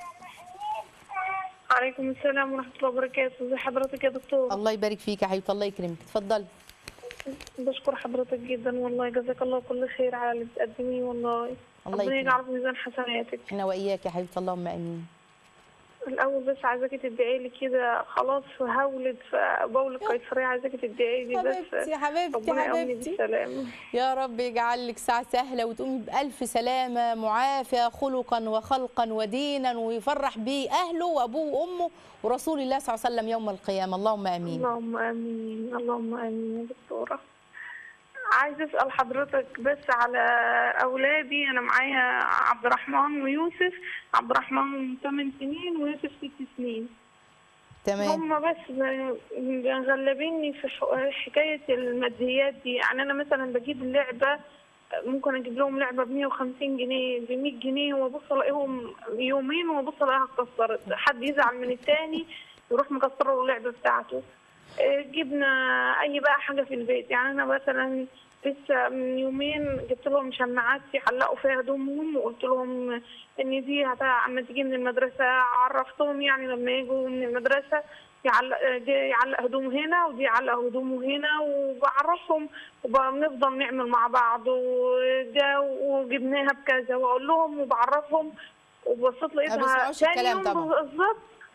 عليكم السلام ورحمة الله وبركاته ازي حضرتك يا دكتور الله يبارك فيك يا حبيبتي الله يكرمك اتفضلي بشكر حضرتك جدا والله جزاك الله كل خير على اللي بتقدميه والله الله ربنا يكرمك. يجعله في ميزان حسناتك انا واياك يا حبيبتي اللهم امين الأول بس عايزاكي تدعي لي كده خلاص هولد فبول القيصرية عايزاكي تدعي لي بس حبيبتي حبيبتي ربنا يقومني حبيبتي بالسلامة يا رب يجعل لك ساعة سهلة وتقومي بألف سلامة معافية خلقا وخلقا ودينا ويفرح بيه أهله وأبوه وأمه ورسول الله صلى الله عليه وسلم يوم القيامة اللهم آمين اللهم آمين اللهم آمين يا دكتورة عايز أسأل حضرتك بس على أولادي أنا معايا عبد الرحمن ويوسف عبد الرحمن 8 سنين ويوسف 6 سنين تمام هم بس ب- مغلبيني في ح- حكاية الماديات دي يعني أنا مثلا بجيب اللعبة ممكن أجيب لهم لعبة ب 150 جنيه ب 100 جنيه وأبص ألاقيهم يومين وأبص ألاقيها اتكسرت حد يزعل من التاني يروح مكسر له اللعبة بتاعته إيه، جبنا أي بقى حاجة في البيت يعني أنا مثلا لسه من يومين جبت لهم شماعات يعلقوا فيها هدومهم وقلت لهم ان دي هت- اما تيجي من المدرسه عرفتهم يعني لما يجوا من المدرسه يعلق دي يعلق هدومه هنا ودي يعلق هدومه هنا وبعرفهم وبنفضل نعمل مع بعض وده وجبناها بكذا واقول لهم وبعرفهم وبصيت لقيتها بيسمعوش تاني الكلام يوم طبعا. بالظبط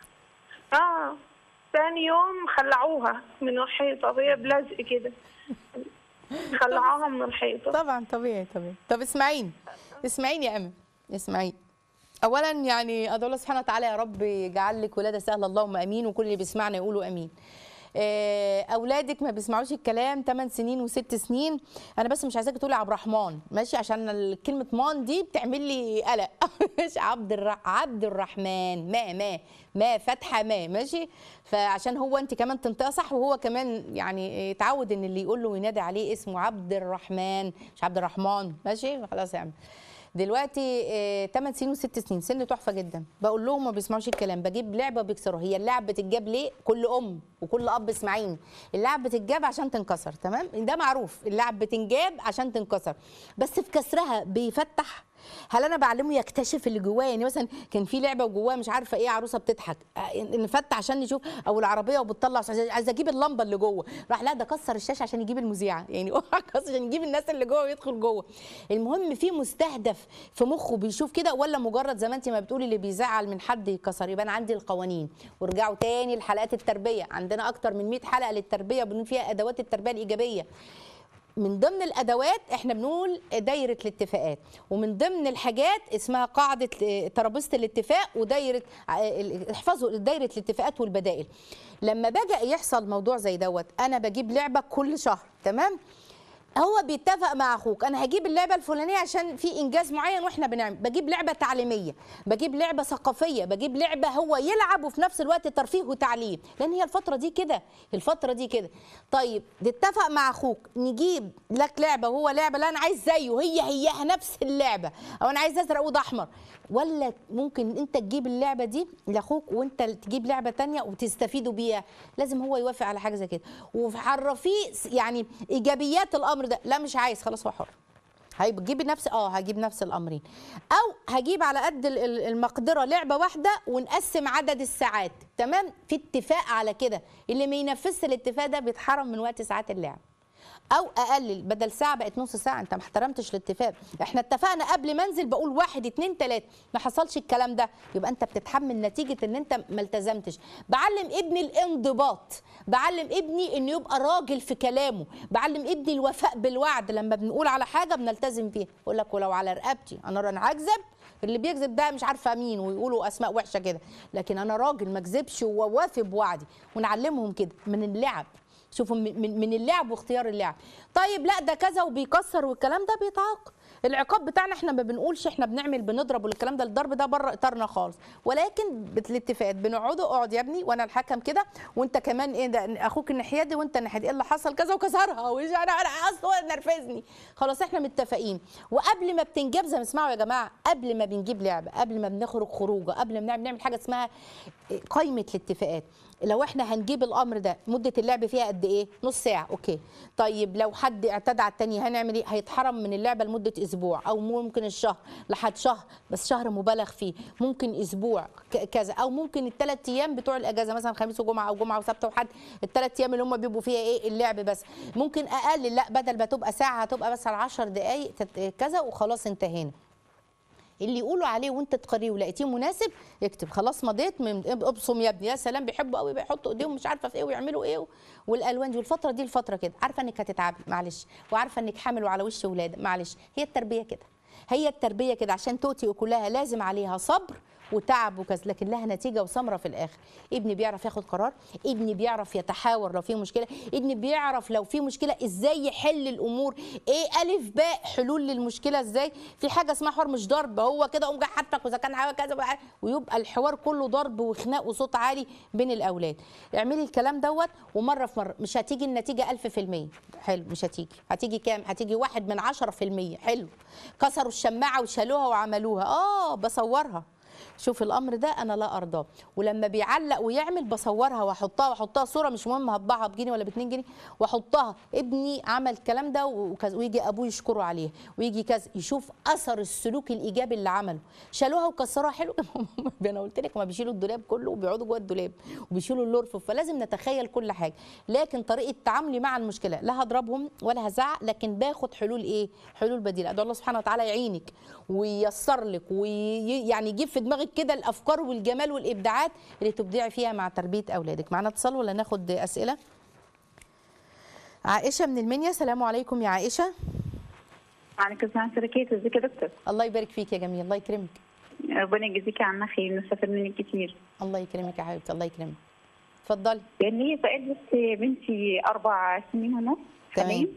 اه تاني يوم خلعوها من الحيطه هي بلزق كده خلعوها من الحيطه طبعا طبيعي طبيعي طب اسمعيني اسمعيني يا أمل اسمعيني اولا يعني ادعو الله سبحانه وتعالى يا رب يجعل لك ولاده سهله اللهم امين وكل اللي بيسمعنا يقولوا امين آه، اولادك ما بيسمعوش الكلام 8 سنين و6 سنين انا بس مش عايزاكي تقولي عبد الرحمن ماشي عشان ال- كلمه مان دي بتعمل لي قلق مش عبد الر... عبد الرحمن ما ما ما فتحه ما ماشي فعشان هو انت كمان تنطقها صح وهو كمان يعني اتعود ان اللي يقول له وينادي عليه اسمه عبد الرحمن مش عبد الرحمن ماشي خلاص يا عم دلوقتي آه، 8 سنين و6 سنين سن تحفه جدا بقول لهم ما بيسمعوش الكلام بجيب لعبه بيكسروها هي اللعب بتتجاب ليه كل ام وكل اب اسمعيني اللعب بتتجاب عشان تنكسر تمام ده معروف اللعب بتنجاب عشان تنكسر بس في كسرها بيفتح هل انا بعلمه يكتشف اللي جواه يعني مثلا كان في لعبه وجواه مش عارفه ايه عروسه بتضحك آه، نفتح عشان نشوف او العربيه وبتطلع عايز عايز اجيب اللمبه اللي جوه راح لا ده كسر الشاشه عشان يجيب المذيعه يعني هو كسر عشان يجيب الناس اللي جوه ويدخل جوه المهم في مستهدف في مخه بيشوف كده ولا مجرد زي ما انت ما بتقولي اللي بيزعل من حد يكسر يبقى انا عندي القوانين وارجعوا تاني لحلقات التربيه عندنا اكتر من 100 حلقه للتربيه بنقول فيها ادوات التربيه الايجابيه من ضمن الادوات احنا بنقول دايره الاتفاقات ومن ضمن الحاجات اسمها قاعده اه، ترابيزه الاتفاق ودايره اه، ال- احفظوا دايره الاتفاقات والبدائل لما باجي يحصل موضوع زي دوت انا بجيب لعبه كل شهر تمام هو بيتفق مع اخوك انا هجيب اللعبه الفلانيه عشان في انجاز معين واحنا بنعمل بجيب لعبه تعليميه بجيب لعبه ثقافيه بجيب لعبه هو يلعب وفي نفس الوقت ترفيه وتعليم لان هي الفتره دي كده الفتره دي كده طيب نتفق مع اخوك نجيب لك لعبه وهو لعبه لا انا عايز زيه هي هيها نفس اللعبه او انا عايز ازرق وده احمر ولا ممكن انت تجيب اللعبه دي لاخوك وانت تجيب لعبه تانية وتستفيدوا بيها لازم هو يوافق على حاجه زي كده وعرفيه يعني ايجابيات الامر ده لا مش عايز خلاص هو حر هيجيب نفس اه هجيب نفس الامرين او هجيب على قد ال- ال- المقدره لعبه واحده ونقسم عدد الساعات تمام في اتفاق على كده اللي ما ينفذش الاتفاق ده بيتحرم من وقت ساعات اللعب او اقلل بدل ساعه بقت نص ساعه انت ما احترمتش الاتفاق احنا اتفقنا قبل ما انزل بقول واحد اتنين تلاته ما حصلش الكلام ده يبقى انت بتتحمل نتيجه ان انت ما التزمتش بعلم ابني الانضباط بعلم ابني انه يبقى راجل في كلامه بعلم ابني الوفاء بالوعد لما بنقول على حاجه بنلتزم فيها اقول لك ولو على رقبتي انا انا هكذب اللي بيكذب ده مش عارفه مين ويقولوا اسماء وحشه كده لكن انا راجل ما اكذبش ووافي بوعدي ونعلمهم كده من اللعب شوفوا من من- من اللعب واختيار اللعب طيب لا ده كذا وبيكسر والكلام ده بيتعاقب العقاب بتاعنا احنا ما بنقولش احنا بنعمل بنضرب والكلام ده الضرب ده بره اطارنا خالص ولكن بالاتفاقات بنقعدوا اقعد يا ابني وانا الحكم كده وانت كمان ايه ده اخوك الناحيه دي وانت الناحيه دي ايه اللي حصل كذا وكسرها وإيش انا انا اصل هو نرفزني خلاص احنا متفقين وقبل ما بتنجاب زي ما اسمعوا يا جماعه قبل ما بنجيب لعبه قبل ما بنخرج خروجه قبل ما بنعمل نعمل حاجه اسمها قائمه الاتفاقات لو احنا هنجيب الامر ده مده اللعب فيها قد ايه نص ساعه اوكي طيب لو حد اعتدى على التاني هنعمل ايه هيتحرم من اللعبه لمده اسبوع او ممكن الشهر لحد شهر بس شهر مبالغ فيه ممكن اسبوع ك- كذا او ممكن الثلاث ايام بتوع الاجازه مثلا خميس وجمعه او جمعه وسبت وحد الثلاث ايام اللي هم بيبقوا فيها ايه اللعب بس ممكن اقل لا بدل ما تبقى ساعه هتبقى بس على 10 دقائق تت- كذا وخلاص انتهينا اللي يقولوا عليه وانت تقريه ولقيتيه مناسب اكتب خلاص مضيت من ابصم يا ابني يا سلام بيحبوا قوي بيحطوا ايديهم مش عارفه في ايه ويعملوا ايه والالوان دي والفتره دي الفتره كده عارفه انك هتتعبي معلش وعارفه انك حامل وعلى وش ولاده معلش هي التربيه كده هي التربيه كده عشان تؤتي اكلها لازم عليها صبر وتعب وكذا لكن لها نتيجه وثمره في الاخر ابني بيعرف ياخد قرار ابني بيعرف يتحاور لو في مشكله ابني بيعرف لو في مشكله ازاي يحل الامور ايه الف باء حلول للمشكله ازاي في حاجه اسمها حوار مش ضرب هو كده قوم جاي حاطك واذا كان حاجه كذا بقى- ويبقى الحوار كله ضرب وخناق وصوت عالي بين الاولاد اعملي الكلام دوت ومره في مره مش هتيجي النتيجه 1000% حلو مش هتيجي هتيجي كام هتيجي واحد من 10% حلو كسروا الشماعه وشالوها وعملوها اه بصورها شوف الامر ده انا لا ارضاه ولما بيعلق ويعمل بصورها واحطها واحطها صوره مش مهم هطبعها بجنيه ولا باتنين جنيه واحطها ابني عمل الكلام ده وكذا ويجي ابوه يشكره عليه ويجي كذا يشوف اثر السلوك الايجابي اللي عمله شالوها وكسروها حلو انا قلت لك ما بيشيلوا الدولاب كله وبيقعدوا جوه الدولاب وبيشيلوا الرفوف فلازم نتخيل كل حاجه لكن طريقه تعاملي مع المشكله لا هضربهم ولا هزعق لكن باخد حلول ايه حلول بديله ادعو الله سبحانه وتعالى يعينك وييسر لك ويعني يجيب في دماغك كده الافكار والجمال والابداعات اللي تبدعي فيها مع تربيه اولادك معانا اتصال ولا ناخد اسئله عائشه من المنيا السلام عليكم يا عائشه عليكم السلام سلكيت ازيك يا دكتور الله يبارك فيك يا جميل الله يكرمك ربنا يجزيكي عنا خير نستفاد منك كتير الله يكرمك يا حبيبتي الله يكرمك اتفضلي لان هي سؤال بس بنتي اربع سنين ونص تمام. حاليا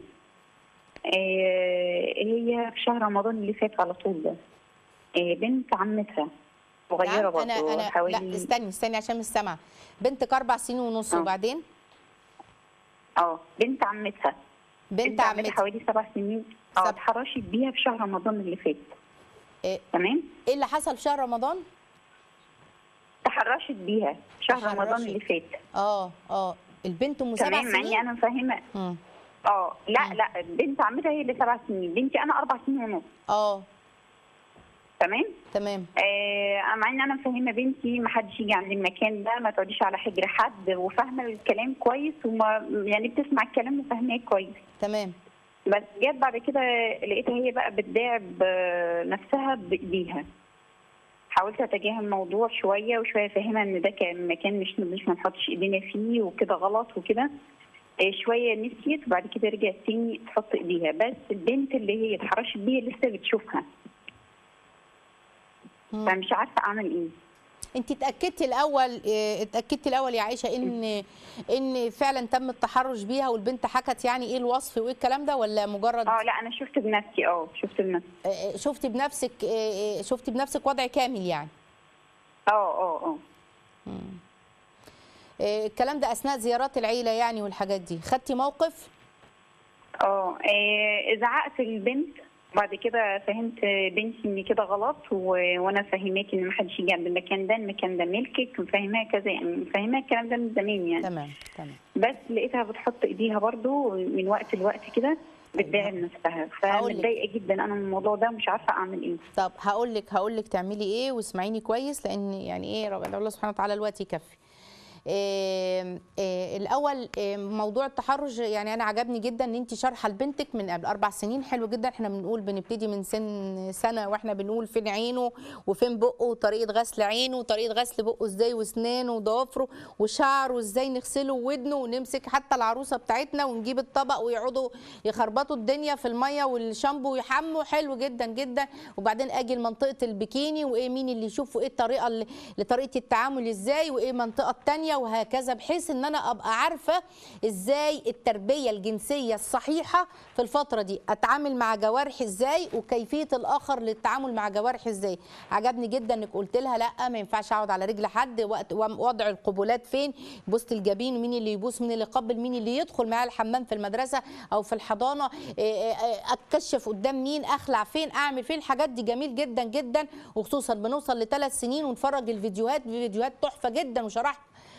آه هي في شهر رمضان اللي فات على طول ده آه بنت عمتها صغيره نعم، برضه انا انا لا حوالي استني استني عشان مش سامعه بنتك اربع سنين ونص آه. وبعدين اه بنت عمتها بنت عمتك حوالي سبع سنين اه سبع. اتحرشت بيها في شهر رمضان اللي فات إيه؟ تمام ايه اللي حصل في شهر رمضان تحرشت بيها في شهر تحرشت. رمضان اللي فات اه اه البنت ام سبع تمام مع اني سنين انا مفهمه مم. اه لا مم. لا بنت عمتها هي اللي سبع سنين بنتي انا اربع سنين ونص اه تمام تمام آه مع ان انا مفهمه بنتي ما حدش يجي عند المكان ده ما تقعديش على حجر حد وفاهمه الكلام كويس وما يعني بتسمع الكلام وفاهماه كويس تمام بس جت بعد كده لقيتها هي بقى بتداعب آه، نفسها بايديها حاولت اتجاهل الموضوع شويه وشويه افهمها ان ده كان مكان مش نضيف ما نحطش ايدينا فيه وكده غلط وكده آه، شويه نسيت وبعد كده رجعت تاني تحط ايديها بس البنت اللي هي اتحرشت بيها لسه بتشوفها مم. فمش عارفه اعمل ايه انت اتاكدتي الاول اه، اتاكدتي الاول يا عائشه ان ان فعلا تم التحرش بيها والبنت حكت يعني ايه الوصف وايه الكلام ده ولا مجرد اه لا انا شفت بنفسي اه شفت بنفسي اه، شفتي بنفسك اه، اه، شفتي بنفسك وضع كامل يعني اه اه اه اه، الكلام ده اثناء زيارات العيله يعني والحاجات دي خدتي موقف اه آه، زعقت البنت بعد كده فهمت بنتي ان كده غلط و... وانا فاهماكي ان ما حدش يجي عند المكان ده المكان ده ملكك وفاهماها كذا يعني مفهماها الكلام ده من زمان يعني تمام تمام بس لقيتها بتحط ايديها برضو من وقت لوقت كده بتداعب نفسها هقولك. فمتضايقه جدا انا من الموضوع ده مش عارفه اعمل ايه طب هقول لك هقول لك تعملي ايه واسمعيني كويس لان يعني ايه رب الله سبحانه وتعالى الوقت يكفي إيه إيه الاول إيه موضوع التحرش يعني انا عجبني جدا ان انت شارحه لبنتك من قبل اربع سنين حلو جدا احنا بنقول بنبتدي من سن سنه واحنا بنقول فين عينه وفين بقه وطريقه غسل عينه وطريقه غسل بقه ازاي واسنانه وضوافره وشعره ازاي نغسله ودنه ونمسك حتى العروسه بتاعتنا ونجيب الطبق ويقعدوا يخربطوا الدنيا في الميه والشامبو ويحموا حلو جدا جدا وبعدين اجي لمنطقه البكيني وايه مين اللي يشوف وايه الطريقه اللي لطريقه التعامل ازاي وايه المنطقه الثانيه وهكذا بحيث ان انا ابقى عارفه ازاي التربيه الجنسيه الصحيحه في الفتره دي اتعامل مع جوارحي ازاي وكيفيه الاخر للتعامل مع جوارحي ازاي عجبني جدا انك قلت لها لا ما ينفعش اقعد على رجل حد وقت وضع القبلات فين بوسه الجبين ومين اللي يبوس مين اللي يقبل مين اللي يدخل معايا الحمام في المدرسه او في الحضانه إيه إيه إيه، اتكشف قدام مين اخلع فين اعمل فين الحاجات دي جميل جدا جدا وخصوصا بنوصل لثلاث سنين ونفرج الفيديوهات فيديوهات تحفه جدا وشرحت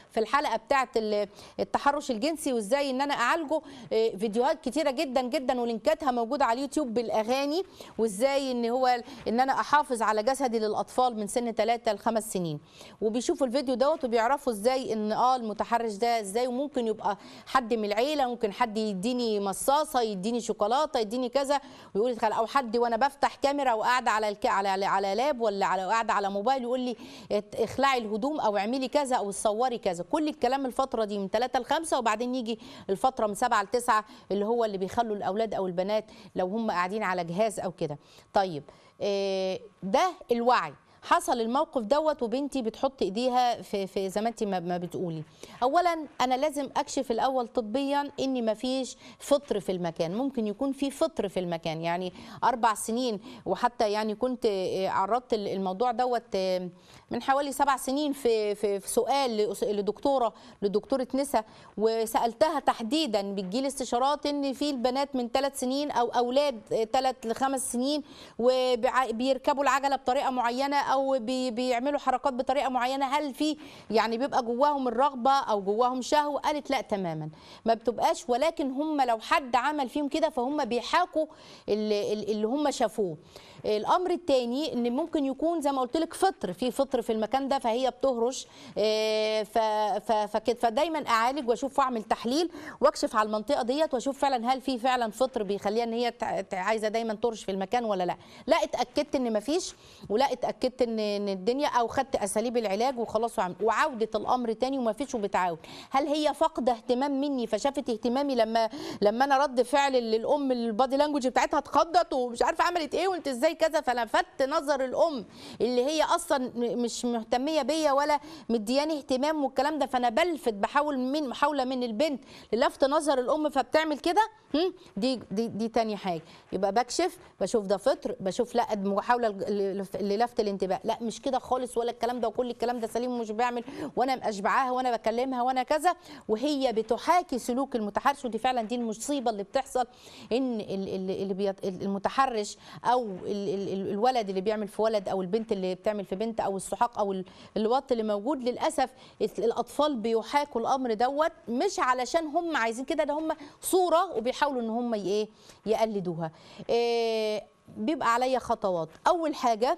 في الحلقه بتاعه ال- التحرش الجنسي وازاي ان انا اعالجه آه، فيديوهات كتيره جدا جدا ولينكاتها موجوده على اليوتيوب بالاغاني وازاي ان هو ان انا احافظ على جسدي للاطفال من سن 3 ل 5 سنين وبيشوفوا الفيديو دوت وبيعرفوا ازاي ان اه المتحرش ده ازاي وممكن يبقى حد من العيله ممكن حد يديني مصاصه يديني شوكولاته يديني كذا ويقول لي او حد وانا بفتح كاميرا وقاعده على الك... على على, على لاب ولا على قاعده على موبايل يقول لي ات- اخلعي الهدوم او اعملي كذا او صوري كذا كل الكلام الفتره دي من 3 ل 5 وبعدين يجي الفتره من 7 ل 9 اللي هو اللي بيخلوا الاولاد او البنات لو هم قاعدين على جهاز او كده طيب آه، ده الوعي حصل الموقف دوت وبنتي بتحط ايديها في في زي ما انت ما ما بتقولي اولا انا لازم اكشف الاول طبيا ان ما فيش فطر في المكان ممكن يكون في فطر في المكان يعني اربع سنين وحتى يعني كنت آه، عرضت الموضوع دوت آه، من حوالي سبع سنين في في, في سؤال لأس- لدكتوره لدكتوره نسا وسالتها تحديدا بتجيلي استشارات ان في البنات من ثلاث سنين او اولاد ثلاث لخمس سنين وبيركبوا العجله بطريقه معينه او بي- بيعملوا حركات بطريقه معينه هل في يعني بيبقى جواهم الرغبه او جواهم شهوه قالت لا تماما ما بتبقاش ولكن هم لو حد عمل فيهم كده فهم بيحاكوا اللي, اللي هم شافوه الامر الثاني ان ممكن يكون زي ما قلت لك فطر في فطر في المكان ده فهي بتهرش آه، ف- ف- فكده فدايما اعالج واشوف واعمل تحليل واكشف على المنطقه ديت واشوف فعلا هل في فعلا فطر بيخليها ان هي تع- تع- عايزه دايما ترش في المكان ولا لا لا اتاكدت ان مفيش ولا اتاكدت ان ان الدنيا او خدت اساليب العلاج وخلاص وعم- وعوده الامر تاني ومفيش وبتعاود هل هي فاقده اهتمام مني فشافت اهتمامي لما لما انا رد فعل للام البادي لانجوج بتاعتها اتخضت ومش عارفه عملت ايه وانت ازاي كذا فلفت نظر الام اللي هي اصلا م- مش مهتميه بيا ولا مدياني اهتمام والكلام ده فانا بلفت بحاول من محاوله من البنت للفت نظر الام فبتعمل كده هم؟ دي دي دي تاني حاجه يبقى بكشف بشوف ده فطر بشوف لا محاوله ل- للفت الانتباه لا مش كده خالص ولا الكلام ده وكل الكلام ده سليم ومش بعمل وانا ماشبعاها وانا بكلمها وانا كذا وهي بتحاكي سلوك المتحرش ودي فعلا دي المصيبه اللي بتحصل ان ال- ال- اللي بيت- المتحرش او ال- ال- ال- الولد اللي بيعمل في ولد او البنت اللي بتعمل في بنت او السحاق او ال- الوط اللي موجود للاسف الاطفال بيحاكوا الامر دوت مش علشان هم عايزين كده ده هم صوره وبيحاولوا ان هم ي- ايه يقلدوها إيه بيبقى عليا خطوات اول حاجه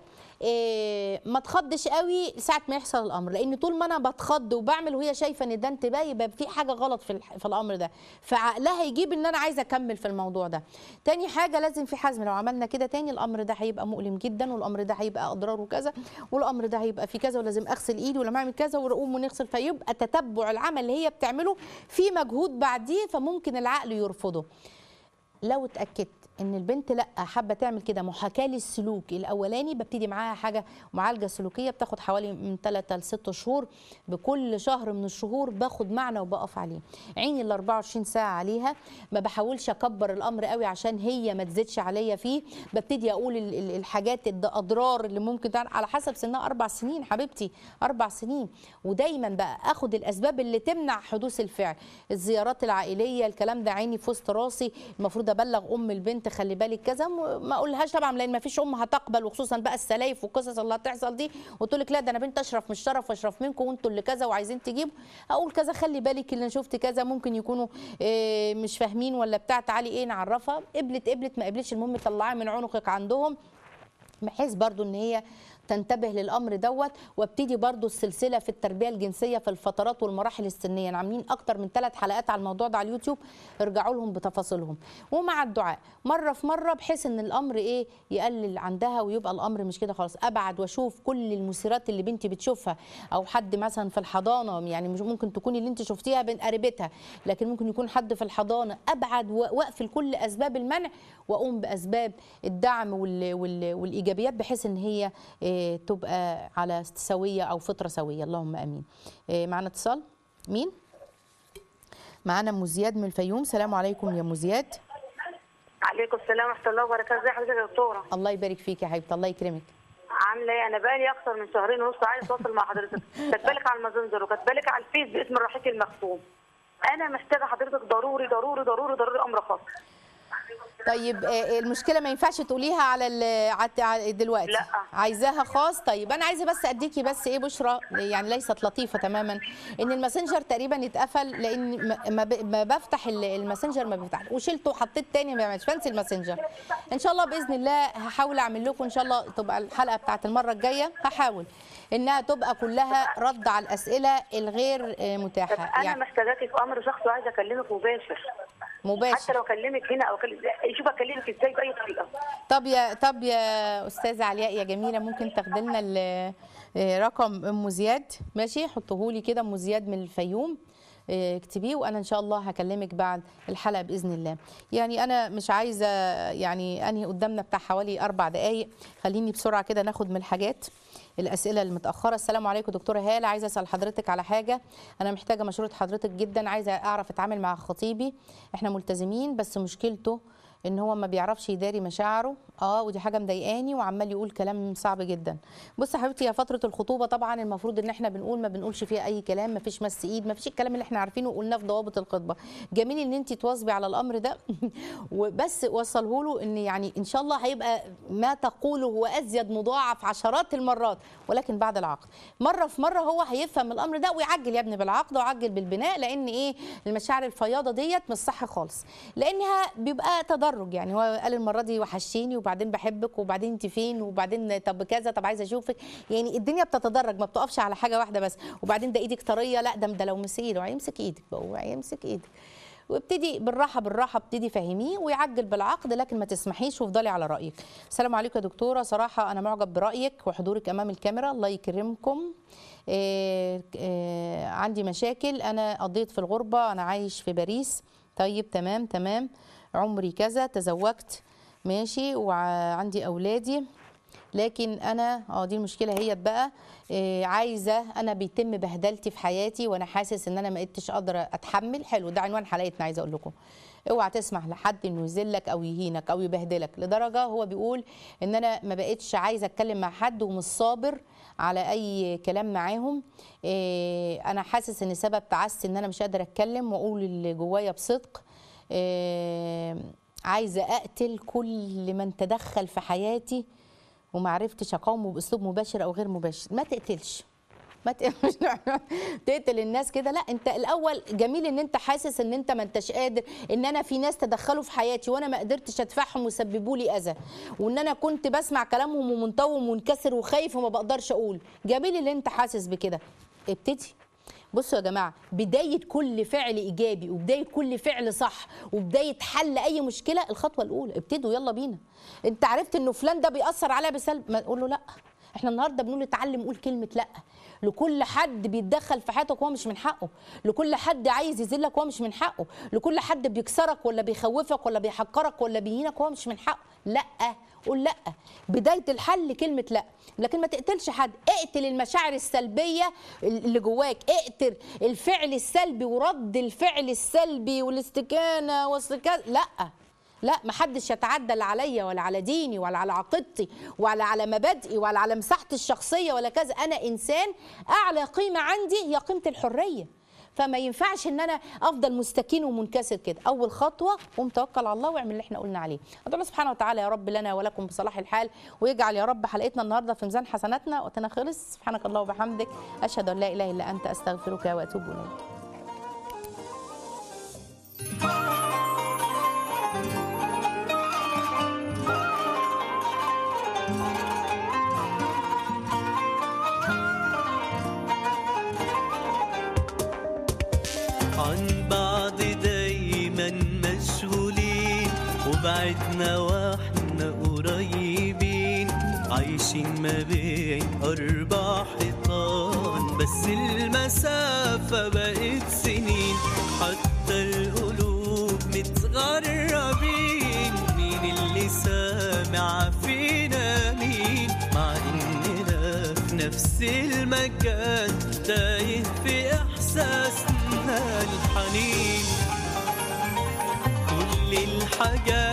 إيه ما تخضش قوي ساعه ما يحصل الامر لان طول ما انا بتخض وبعمل وهي شايفه ان ده انتباه يبقى في حاجه غلط في الح- في الامر ده فعقلها يجيب ان انا عايزه اكمل في الموضوع ده تاني حاجه لازم في حزم لو عملنا كده تاني الامر ده هيبقى مؤلم جدا والامر ده هيبقى اضراره كذا والامر ده هيبقى في كذا ولازم اغسل ايدي ولما اعمل كذا ونقوم ونغسل فيبقى تتبع العمل اللي هي بتعمله في مجهود بعديه فممكن العقل يرفضه لو اتاكدت ان البنت لا حابه تعمل كده محاكاه للسلوك الاولاني ببتدي معاها حاجه معالجه سلوكيه بتاخد حوالي من 3 ل 6 شهور بكل شهر من الشهور باخد معنى وبقف عليه عيني ال 24 ساعه عليها ما بحاولش اكبر الامر قوي عشان هي ما تزيدش عليا فيه ببتدي اقول ال- ال- الحاجات الاضرار اللي ممكن تعمل على حسب سنها اربع سنين حبيبتي اربع سنين ودايما بقى اخد الاسباب اللي تمنع حدوث الفعل الزيارات العائليه الكلام ده عيني في وسط راسي المفروض ابلغ ام البنت خلي بالك كذا م- ما اقولهاش طبعا لان ما فيش ام هتقبل وخصوصا بقى السلايف والقصص اللي هتحصل دي وتقول لك لا ده انا بنت اشرف مش شرف واشرف منكم وانتوا اللي كذا وعايزين تجيبوا اقول كذا خلي بالك اللي انا شفت كذا ممكن يكونوا إيه، مش فاهمين ولا بتاع تعالي ايه نعرفها قبلت قبلت ما قبلتش المهم طلعيها من عنقك عندهم بحيث برضو ان هي تنتبه للامر دوت وابتدي برضو السلسله في التربيه الجنسيه في الفترات والمراحل السنيه أنا عاملين اكتر من ثلاث حلقات على الموضوع ده على اليوتيوب ارجعوا لهم بتفاصيلهم ومع الدعاء مره في مره بحيث ان الامر ايه يقلل عندها ويبقى الامر مش كده خالص ابعد واشوف كل المثيرات اللي بنتي بتشوفها او حد مثلا في الحضانه يعني مش ممكن تكون اللي انت شفتيها بين قريبتها لكن ممكن يكون حد في الحضانه ابعد و- واقفل كل اسباب المنع واقوم باسباب الدعم وال وال والايجابيات بحيث ان هي آه، تبقى على سويه او فطره سويه اللهم امين آه، معنا اتصال مين معانا ام زياد من الفيوم سلام عليكم يا ام زياد عليكم السلام ورحمه الله وبركاته ازي حضرتك يا دكتوره الله يبارك فيك يا حبيبتي الله يكرمك عامله ايه انا بقالي اكتر من شهرين ونص عايز اتواصل مع حضرتك كاتبه لك على الماسنجر وكاتبه لك على الفيس باسم الرحيق المختوم انا محتاجه حضرتك ضروري ضروري ضروري ضروري امر خاص طيب آه، المشكله ما ينفعش تقوليها على ال- عت- ع- دلوقتي لا. عايزاها خاص طيب انا عايزه بس اديكي بس ايه بشرى يعني ليست لطيفه تماما ان الماسنجر تقريبا اتقفل لان ما- ما ب- ما بفتح ال- الماسنجر ما بيفتح وشلته وحطيت تاني ما مش فانسي الماسنجر ان شاء الله باذن الله هحاول اعمل لكم ان شاء الله تبقى الحلقه بتاعت المره الجايه هحاول انها تبقى كلها رد على الاسئله الغير آه، طب متاحه انا محتاجاكي في امر شخصي وعايزه اكلمك مباشر حتى مباشر لو اكلمك هنا او اكلم شوف اكلمك ازاي باي طريقه طب يا طب يا استاذه علياء يا جميله ممكن تاخدي لنا ال- آه، رقم ام زياد ماشي حطه لي كده ام زياد من الفيوم آه، اكتبيه وانا ان شاء الله هكلمك بعد الحلقه باذن الله يعني انا مش عايزه يعني انهي قدامنا بتاع حوالي اربع دقائق خليني بسرعه كده ناخد من الحاجات الاسئله المتاخره السلام عليكم دكتوره هاله عايزه اسال حضرتك على حاجه انا محتاجه مشوره حضرتك جدا عايزه اعرف اتعامل مع خطيبي احنا ملتزمين بس مشكلته ان هو ما بيعرفش يداري مشاعره اه ودي حاجه مضايقاني وعمال يقول كلام صعب جدا بص يا حبيبتي يا فتره الخطوبه طبعا المفروض ان احنا بنقول ما بنقولش فيها اي كلام ما فيش مس ايد ما فيش الكلام اللي احنا عارفينه وقلناه في ضوابط الخطبه جميل ان انت تواظبي على الامر ده وبس وصله له ان يعني ان شاء الله هيبقى ما تقوله وازيد مضاعف عشرات المرات ولكن بعد العقد مره في مره هو هيفهم الامر ده ويعجل يا ابني بالعقد ويعجل بالبناء لان ايه المشاعر الفياضه ديت مش صح خالص لانها بيبقى تدرج يعني هو قال المره دي وحشتيني وبعدين بحبك وبعدين انت فين وبعدين طب كذا طب عايزه اشوفك يعني الدنيا بتتدرج ما بتقفش على حاجه واحده بس وبعدين ده ايدك طريه لا ده ده لو مسيله هيمسك ايدك بقى هو هيمسك ايدك وابتدي بالراحه بالراحه ابتدي فهميه ويعجل بالعقد لكن ما تسمحيش وافضلي على رايك السلام عليكم يا دكتوره صراحه انا معجب برايك وحضورك امام الكاميرا الله يكرمكم إيه إيه عندي مشاكل انا قضيت في الغربه انا عايش في باريس طيب تمام تمام عمري كذا تزوجت ماشي وعندي اولادي لكن انا اه دي المشكله هي بقى إيه عايزه انا بيتم بهدلتي في حياتي وانا حاسس ان انا ما قدتش قادره اتحمل حلو ده عنوان حلقتنا عايزه اقول لكم اوعى تسمح لحد انه يذلك او يهينك او يبهدلك لدرجه هو بيقول ان انا ما بقتش عايزه اتكلم مع حد ومش صابر على اي كلام معاهم إيه انا حاسس ان سبب تعسي ان انا مش قادره اتكلم واقول اللي جوايا بصدق إيه عايزه اقتل كل من تدخل في حياتي وما عرفتش اقاومه باسلوب مباشر او غير مباشر ما تقتلش ما تقتلش تقتل الناس كده لا انت الاول جميل ان انت حاسس ان انت ما انتش قادر ان انا في ناس تدخلوا في حياتي وانا ما قدرتش ادفعهم وسببوا لي اذى وان انا كنت بسمع كلامهم ومنطوي ومنكسر وخايف وما بقدرش اقول جميل ان انت حاسس بكده ابتدي بصوا يا جماعه بدايه كل فعل ايجابي وبدايه كل فعل صح وبدايه حل اي مشكله الخطوه الاولى ابتدوا يلا بينا انت عرفت انه فلان ده بيأثر عليا بسلب ما تقول له لا احنا النهارده بنقول اتعلم قول كلمه لا لكل حد بيتدخل في حياتك وهو مش من حقه لكل حد عايز يذلك وهو مش من حقه لكل حد بيكسرك ولا بيخوفك ولا بيحقرك ولا بيهينك وهو مش من حقه لا قول لا بدايه الحل كلمه لا لكن ما تقتلش حد اقتل المشاعر السلبيه اللي جواك اقتل الفعل السلبي ورد الفعل السلبي والاستكانه واستكانه لا لا ما حدش يتعدى لا عليا ولا على ديني ولا على عقيدتي ولا على مبادئي ولا على مساحتي الشخصيه ولا كذا انا انسان اعلى قيمه عندي هي قيمه الحريه فما ينفعش ان انا افضل مستكين ومنكسر كده اول خطوه قوم توكل على الله واعمل اللي احنا قلنا عليه ادعو الله سبحانه وتعالى يا رب لنا ولكم بصلاح الحال ويجعل يا رب حلقتنا النهارده في ميزان حسناتنا وقتنا خلص سبحانك الله وبحمدك اشهد ان لا اله الا انت استغفرك واتوب اليك عن بعض دايما مشغولين وبعدنا واحنا قريبين عايشين ما بين أربع حيطان بس المسافة بقت سنين حتى القلوب متغربين مين اللي سامع فينا مين مع إننا في نفس المكان تايه في إحساسنا الحنين كل الحاجات